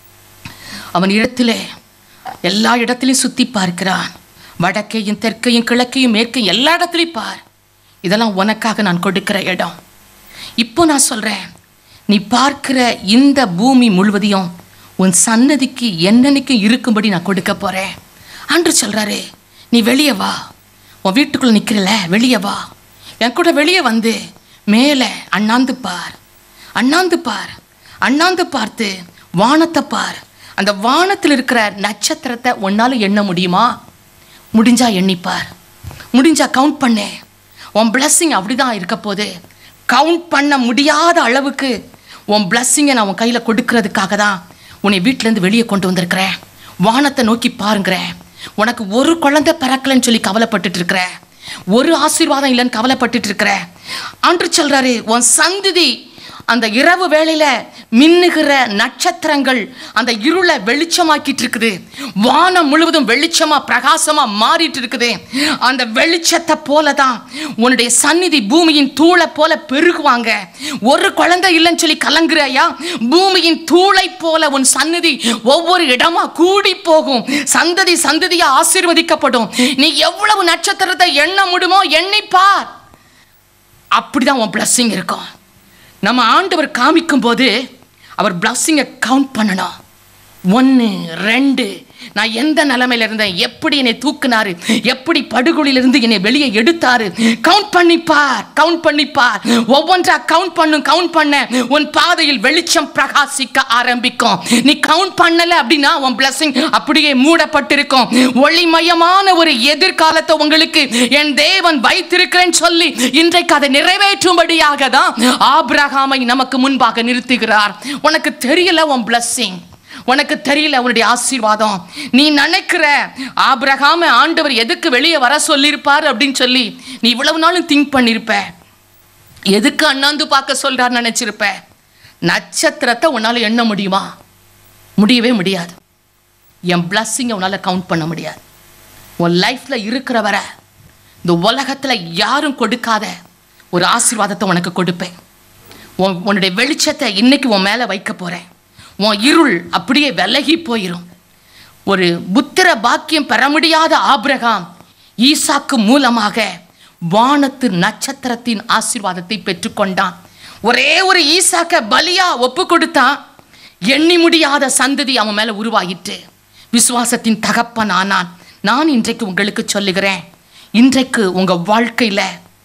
அவன் இடத்திலே எல்லா இடத்திலையும் சுத்தி பார்க்கிறான் வடக்கையும் தெற்கையும் கிழக்கையும் மேற்கையும் எல்லா இடத்துலையும் பார் இதெல்லாம் உனக்காக நான் கொடுக்கிற இடம் இப்போ நான் சொல்கிறேன் நீ பார்க்கிற இந்த பூமி முழுவதையும் உன் சன்னதிக்கு என்னன்னைக்கும் இருக்கும்படி நான் கொடுக்க போகிறேன் அன்று சொல்கிறாரு நீ வெளியே வா உன் வீட்டுக்குள்ளே நிற்கிறல வெளியே வா என் கூட வெளியே வந்து மேலே அண்ணாந்து பார் அண்ணாந்து பார் அண்ணாந்து பார்த்து வானத்தை பார் அந்த வானத்தில் இருக்கிற நட்சத்திரத்தை உன்னால எண்ண முடியுமா முடிஞ்சா எண்ணிப்பார் முடிஞ்சா கவுண்ட் பண்ணு உன் பிளஸ்ஸிங் அப்படிதான் இருக்க போது கவுண்ட் பண்ண முடியாத அளவுக்கு உன் பிளஸ்ஸிங்கை நான் உன் கையில் கொடுக்கறதுக்காக தான் உன்னை வீட்டிலேருந்து வெளியே கொண்டு வந்திருக்கிறேன் வானத்தை நோக்கி பாருங்கிறேன் உனக்கு ஒரு குழந்தை பிறக்கலைன்னு சொல்லி கவலைப்பட்டுட்டு இருக்கிற ஒரு ஆசீர்வாதம் இல்லைன்னு கவலைப்பட்டுட்டு இருக்கிற அன்று சொல்றாரு உன் சந்ததி அந்த இரவு வேளையில மின்னுகிற நட்சத்திரங்கள் அந்த இருளை வெளிச்சமாக்கிட்டு இருக்குது வானம் முழுவதும் வெளிச்சமா பிரகாசமா மாறிட்டு இருக்குது அந்த வெளிச்சத்தை போல தான் உன்னுடைய சந்நிதி பூமியின் தூளை போல பெருகுவாங்க ஒரு குழந்தை இல்லைன்னு சொல்லி கலங்குறாயா பூமியின் தூளை போல உன் சந்நிதி ஒவ்வொரு இடமா கூடி போகும் சந்ததி சந்ததியா ஆசீர்வதிக்கப்படும் நீ எவ்வளவு நட்சத்திரத்தை எண்ண முடியுமோ எண்ணிப்பார் அப்படிதான் உன் பிளஸ்ஸிங் இருக்கும் நம்ம ஆண்டவர் காமிக்கும் போது அவர் பிளஸ்ஸிங்கை கவுண்ட் பண்ணணும் ஒன்று ரெண்டு நான் எந்த நிலைமையில இருந்தேன் எப்படி என்னை தூக்குனாரு எப்படி படுகொலியிலிருந்து என்னை வெளியே எடுத்தாரு கவுண்ட் பண்ணிப்பார் கவுண்ட் பண்ணிப்பார் ஒவ்வொன்றா கவுண்ட் பண்ணும் கவுண்ட் பண்ண உன் பாதையில் வெளிச்சம் பிரகாசிக்க ஆரம்பிக்கும் நீ கவுண்ட் பண்ணல அப்படின்னா உன் பிளஸிங் அப்படியே மூடப்பட்டிருக்கும் ஒளிமயமான ஒரு எதிர்காலத்தை உங்களுக்கு என் தேவன் வைத்திருக்கிறேன்னு சொல்லி இன்றைக்கு அதை நிறைவேற்றும்படியாக தான் ஆபிரகாமை நமக்கு முன்பாக நிறுத்துகிறார் உனக்கு தெரியல உன் பிளஸ்ஸிங் உனக்கு தெரியல உன்னுடைய ஆசீர்வாதம் நீ நினைக்கிற ஆபிரகாம ஆண்டவர் எதுக்கு வெளியே வர சொல்லியிருப்பார் அப்படின்னு சொல்லி நீ இவ்வளவு நாளும் திங்க் பண்ணியிருப்ப எதுக்கு அண்ணாந்து பார்க்க சொல்றார் நினைச்சிருப்ப நட்சத்திரத்தை உன்னால எண்ண முடியுமா முடியவே முடியாது என் பிளஸ்ஸிங்கை உன்னால கவுண்ட் பண்ண முடியாது உன் லைஃப்ல இருக்கிற வர இந்த உலகத்துல யாரும் கொடுக்காத ஒரு ஆசீர்வாதத்தை உனக்கு கொடுப்பேன் உன் உன்னுடைய வெளிச்சத்தை இன்னைக்கு உன் மேலே வைக்க போகிறேன் உன் இருள் அப்படியே விலகி போயிடும் ஒரு புத்திர பாக்கியம் பெற முடியாத ஆபிரகாம் ஈசாக்கு மூலமாக வானத்து நட்சத்திரத்தின் ஆசீர்வாதத்தை பெற்றுக்கொண்டான் ஒரே ஒரு ஈசாக்க பலியா ஒப்பு கொடுத்தான் எண்ணி முடியாத சந்ததி அவன் மேல உருவாயிற்று விசுவாசத்தின் தகப்பன் ஆனான் நான் இன்றைக்கு உங்களுக்கு சொல்லுகிறேன் இன்றைக்கு உங்க வாழ்க்கையில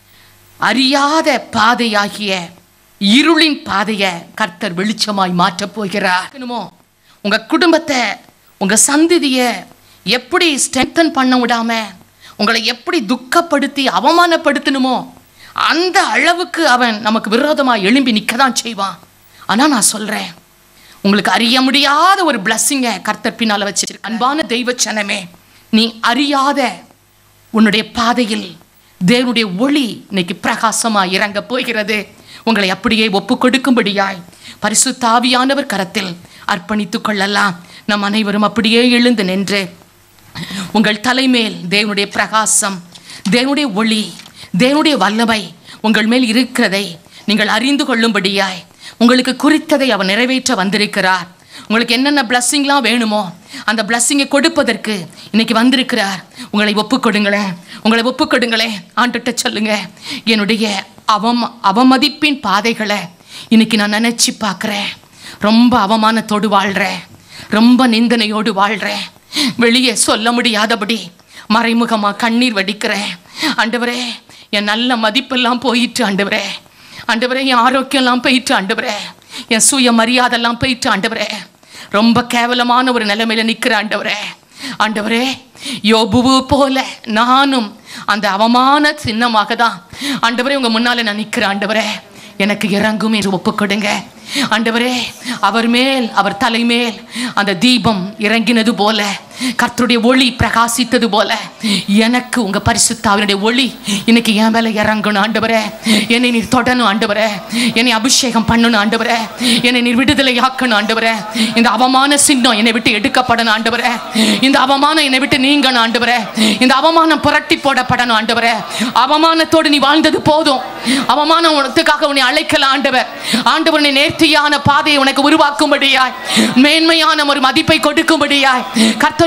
அறியாத பாதையாகிய இருளின் பாதையை கர்த்தர் வெளிச்சமாய் மாற்றப் போகிறார் என்னமோ உங்க குடும்பத்தை உங்க சந்ததியை எப்படி ஸ்ட்ரென்தன் பண்ண விடாம உங்களை எப்படி துக்கப்படுத்தி அவமானப்படுத்தணுமோ அந்த அளவுக்கு அவன் நமக்கு விரோதமாக எழும்பி நிற்க தான் செய்வான் ஆனால் நான் சொல்கிறேன் உங்களுக்கு அறிய முடியாத ஒரு பிளஸ்ஸிங்கை கர்த்தர் பின்னால் வச்சிருக்க அன்பான தெய்வ சனமே நீ அறியாத உன்னுடைய பாதையில் தேவனுடைய ஒளி இன்னைக்கு பிரகாசமா இறங்க போகிறது உங்களை அப்படியே ஒப்பு கொடுக்கும்படியாய் பரிசுத்த ஆவியானவர் கரத்தில் அர்ப்பணித்துக் கொள்ளலாம் நம் அனைவரும் அப்படியே எழுந்து நின்று உங்கள் தலைமேல் தேவனுடைய பிரகாசம் தேவனுடைய ஒளி தேவனுடைய வல்லமை உங்கள் மேல் இருக்கிறதை நீங்கள் அறிந்து கொள்ளும்படியாய் உங்களுக்கு குறித்ததை அவர் நிறைவேற்ற வந்திருக்கிறார் உங்களுக்கு என்னென்ன பிளஸ்ஸிங்லாம் வேணுமோ அந்த பிளஸ்ஸிங்கை கொடுப்பதற்கு இன்னைக்கு வந்திருக்கிறார் உங்களை ஒப்புக் கொடுங்களேன் உங்களை ஒப்புக் கொடுங்களேன் ஆண்டுகிட்ட சொல்லுங்க என்னுடைய அவம அவமதிப்பின் பாதைகளை இன்னைக்கு நான் நினச்சி பார்க்குறேன் ரொம்ப அவமானத்தோடு வாழ்கிறேன் ரொம்ப நிந்தனையோடு வாழ்கிறேன் வெளியே சொல்ல முடியாதபடி மறைமுகமாக கண்ணீர் வடிக்கிறேன் ஆண்டவரே என் நல்ல மதிப்பெல்லாம் போயிட்டு ஆண்டவரே ஆண்டவரே என் ஆரோக்கியம்லாம் போயிட்டு ஆண்டவரே என் சுய மரியாதைலாம் போயிட்டு ஆண்டவரே ரொம்ப கேவலமான ஒரு நிலைமையில நிற்கிற ஆண்டவரே ஆண்டவரே யோபுவு போல நானும் அந்த அவமான சின்னமாக தான் ஆண்டவரே உங்க முன்னால நான் நிற்கிறேன் ஆண்டவரே எனக்கு இறங்கும் என்று ஒப்புக்கொடுங்க ஆண்டவரே அவர் மேல் அவர் தலைமேல் அந்த தீபம் இறங்கினது போல கர்த்தருடைய ஒளி பிரகாசித்தது போல எனக்கு உங்க பரிசுத்தாவினுடைய ஒளி இன்னைக்கு என் மேல இறங்கணும் ஆண்டவரே என்னை நீர் தொடணும் ஆண்டவரே என்னை அபிஷேகம் பண்ணணும் ஆண்டவரே என்னை நீர் விடுதலை ஆக்கணும் ஆண்டவரே இந்த அவமான சின்னம் என்னை விட்டு எடுக்கப்படணும் ஆண்டவரே இந்த அவமானம் என்னை விட்டு நீங்கணும் ஆண்டவரே இந்த அவமானம் புரட்டி போடப்படணும் ஆண்டவரே அவமானத்தோடு நீ வாழ்ந்தது போதும் அவமானம் உனத்துக்காக உன்னை அழைக்கல ஆண்டவர் ஆண்டவர் உன்னை நேர்த்தியான பாதையை உனக்கு உருவாக்கும்படியாய் மேன்மையான ஒரு மதிப்பை கொடுக்கும்படியாய் கர்த்தருடைய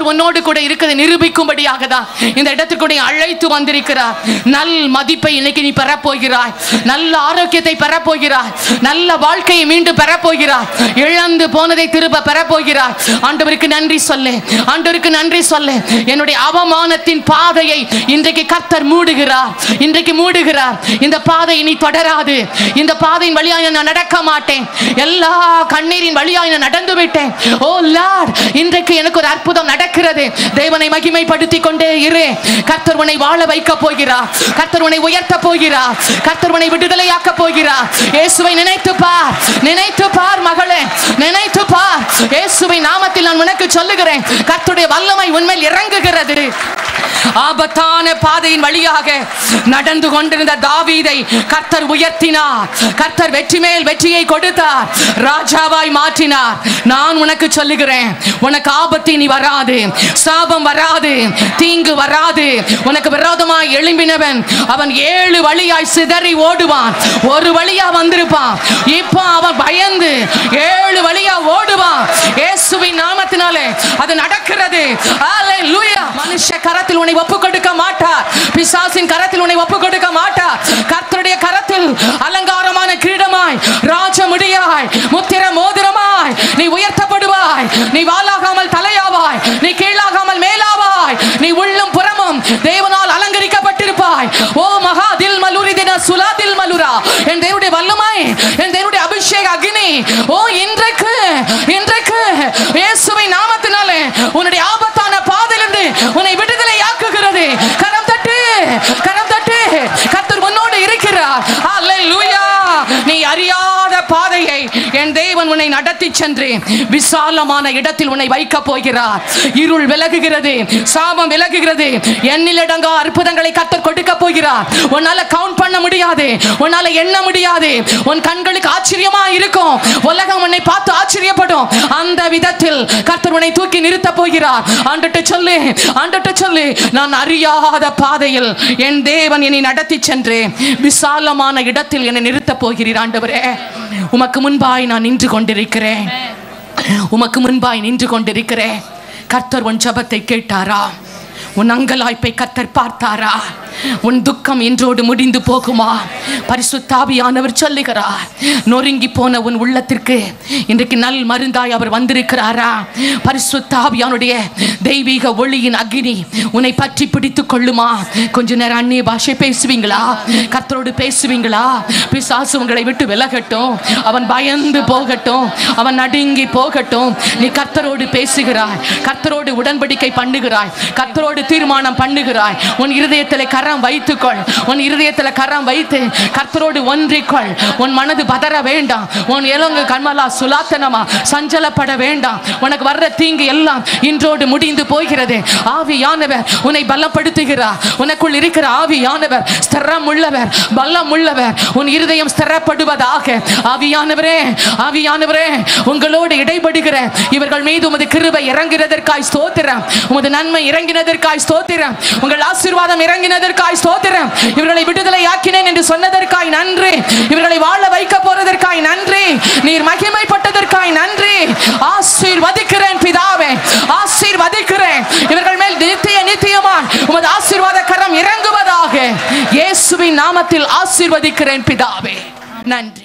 கர்த்தர் உன்னோடு கூட இருக்கிறதை நிரூபிக்கும்படியாக தான் இந்த இடத்துக்கு நீ அழைத்து வந்திருக்கிறார் நல் மதிப்பை இன்னைக்கு நீ பெறப்போகிறாய் நல்ல ஆரோக்கியத்தை பெறப்போகிறாய் நல்ல வாழ்க்கையை மீண்டும் பெறப்போகிறாய் இழந்து போனதை திரும்ப பெறப்போகிறாய் ஆண்டவருக்கு நன்றி சொல்லு ஆண்டவருக்கு நன்றி சொல்லு என்னுடைய அவமானத்தின் பாதையை இன்றைக்கு கர்த்தர் மூடுகிறார் இன்றைக்கு மூடுகிறார் இந்த பாதை நீ தொடராது இந்த பாதையின் வழியாக நான் நடக்க மாட்டேன் எல்லா கண்ணீரின் வழியாக நான் நடந்து விட்டேன் ஓ லார்ட் இன்றைக்கு எனக்கு ஒரு அற்புதம் நடக்கிறது தேவனை மகிமைப்படுத்தி கொண்டே இரு கர்த்தர் உன்னை வாழ வைக்க போகிறார் கர்த்தர் உன்னை உயர்த்த போகிறார் கர்த்தர் உன்னை விடுதலையாக்க போகிறார் இயேசுவை நினைத்து பார் நினைத்து பார் மகளே நினைத்து பார் இயேசுவை நாமத்தில் நான் உனக்கு சொல்லுகிறேன் கர்த்தருடைய வல்லமை உண்மையில் இறங்குகிறது ஆபத்தான பாதையின் வழியாக நடந்து கொண்டிருந்த தாவீதை கர்த்தர் உயர்த்தினார் கர்த்தர் வெற்றி மேல் வெற்றியை கொடுத்தார் ராஜாவாய் மாற்றினார் நான் உனக்கு சொல்லுகிறேன் உனக்கு ஆபத்து இனி வராது சாபம் வராது தீங்கு வராது உனக்கு விரோதமாய் எழும்பினவன் அவன் ஏழு வழியாய் சிதறி ஓடுவான் ஒரு வழியா வந்திருப்பான் இப்போ அவன் பயந்து ஏழு வழியா ஓடுவான் இயேசுவின் நாமத்தினாலே அது நடக்கிறது ஹalleluya மனுஷ கரத்தில் உன்னை ஒப்பு கொடுக்க மாட்டார் பிசாசின் கரத்தில் உன்னை ஒப்பு கொடுக்க மாட்டார் கர்த்தருடைய கரத்தில் அலங்காரமான கிரீடமாய் ராஜ முடியாய் முத்திர மோதிரமாய் நீ உயர்த்தப்படுவாய் நீ வாளாகாமல் தலையாவாய் நீ கீழாகாமல் மேலாவாய் நீ உள்ளும் புறமும் தேவனால் அலங்கரிக்கப்பட்டிருப்பாய் ஓ மகா தில் மலுரி தின சுலா தில் மலுரா என் தேவனுடைய வல்லமை என் தேவனுடைய அபிஷேக அக்னி ஓ இன்றைக்கு இன்றைக்கு இயேசுவை நாமத்தினாலே உன்னுடைய ஆபத்தான பாதையிலிருந்து உன்னை விடுதலை ஆக்குகிறது கரம் தட்டு கரம் தட்டு கர்த்தர் உன்னோடு இருக்கிறார் அல்லேலூயா நீ அறியாத பாதையை என் தேவன் உன்னை நடத்தி சென்று விசாலமான இடத்தில் உன்னை வைக்க போகிறார் இருள் விலகுகிறது சாபம் விலகுகிறது எண்ணிலடங்கா அற்புதங்களை கர்த்தர் கொடுக்க போகிறார் உன்னால கவுண்ட் பண்ண முடியாது உன்னால எண்ண முடியாது உன் கண்களுக்கு ஆச்சரியமா இருக்கும் உலகம் உன்னை பார்த்து ஆச்சரியப்படும் அந்த விதத்தில் கர்த்தர் உன்னை தூக்கி நிறுத்த போகிறார் ஆண்டுட்டு சொல்லு ஆண்டுட்டு சொல்லு நான் அறியாத பாதையில் என் தேவன் என்னை நடத்தி சென்று விசாலமான இடத்தில் என்னை நிறுத்த போகிறீர் ஆண்டவரே உமக்கு முன்பாய் நான் நின்று கொண்டிருக்கிறேன் உமக்கு முன்பாய் நின்று கொண்டிருக்கிறேன் கர்த்தர் உன் ஜபத்தை கேட்டாரா உன் அங்கலாய்ப்பை கர்த்தர் பார்த்தாரா உன் துக்கம் இன்றோடு முடிந்து போகுமா பரிசுத்தாவியானவர் சொல்லுகிறார் நொறுங்கி போன உன் உள்ளத்திற்கு இன்றைக்கு நல் மருந்தாய் அவர் வந்திருக்கிறாரா பரிசுத்தாவியானுடைய தெய்வீக ஒளியின் அக்னி உன்னை பற்றி பிடித்துக் கொள்ளுமா கொஞ்ச நேரம் அந்நிய பாஷை பேசுவீங்களா கர்த்தரோடு பேசுவீங்களா பிசாசு உங்களை விட்டு விலகட்டும் அவன் பயந்து போகட்டும் அவன் நடுங்கி போகட்டும் நீ கர்த்தரோடு பேசுகிறாய் கர்த்தரோடு உடன்படிக்கை பண்ணுகிறாய் கர்த்தரோடு தீர்மானம் பண்ணுகிறாய் உன் இருதயத்தில் கரம் வைத்துக்கொள் உன் இருதயத்தில் கரம் வைத்து கர்த்தரோடு ஒன்றிக்கொள் உன் மனது பதற வேண்டாம் உன் இளங்கு கண்மலா சுலாத்தனமா சஞ்சலப்பட வேண்டாம் உனக்கு வர்ற தீங்கு எல்லாம் இன்றோடு முடிந்து போகிறது ஆவியானவர் உன்னை பலப்படுத்துகிறார் உனக்குள் இருக்கிற ஆவியானவர் ஸ்திரம் உள்ளவர் பலம் உள்ளவர் உன் இருதயம் ஸ்திரப்படுவதாக ஆவியானவரே ஆவியானவரே உங்களோடு இடைபடுகிற இவர்கள் மீது உமது கிருபை இறங்குகிறதற்காய் ஸ்தோத்திரம் உமது நன்மை இறங்கினதற்காய் ஸ்தோத்திரம் உங்கள் ஆசீர்வாதம் இறங்கினதற்காய் ஸ்தோத்திரம் இவர்களை விடுதலை ஆக்கினேன் என்று சொன்னதற்காய் நன்றி இவர்களை வாழ வைக்க போறதற்காய் நன்றி நீர் மகிமைப்பட்டதற்காய் நன்றி ஆசீர்வதிக்கிறேன் பிதாவே ஆசீர்வதிக்கிறேன் இவர்கள் மேல் நித்திய நித்தியமாய் உமது ஆசீர்வாத கரம் இறங்குவதாக இயேசுவின் நாமத்தில் ஆசீர்வதிக்கிறேன் பிதாவே நன்றி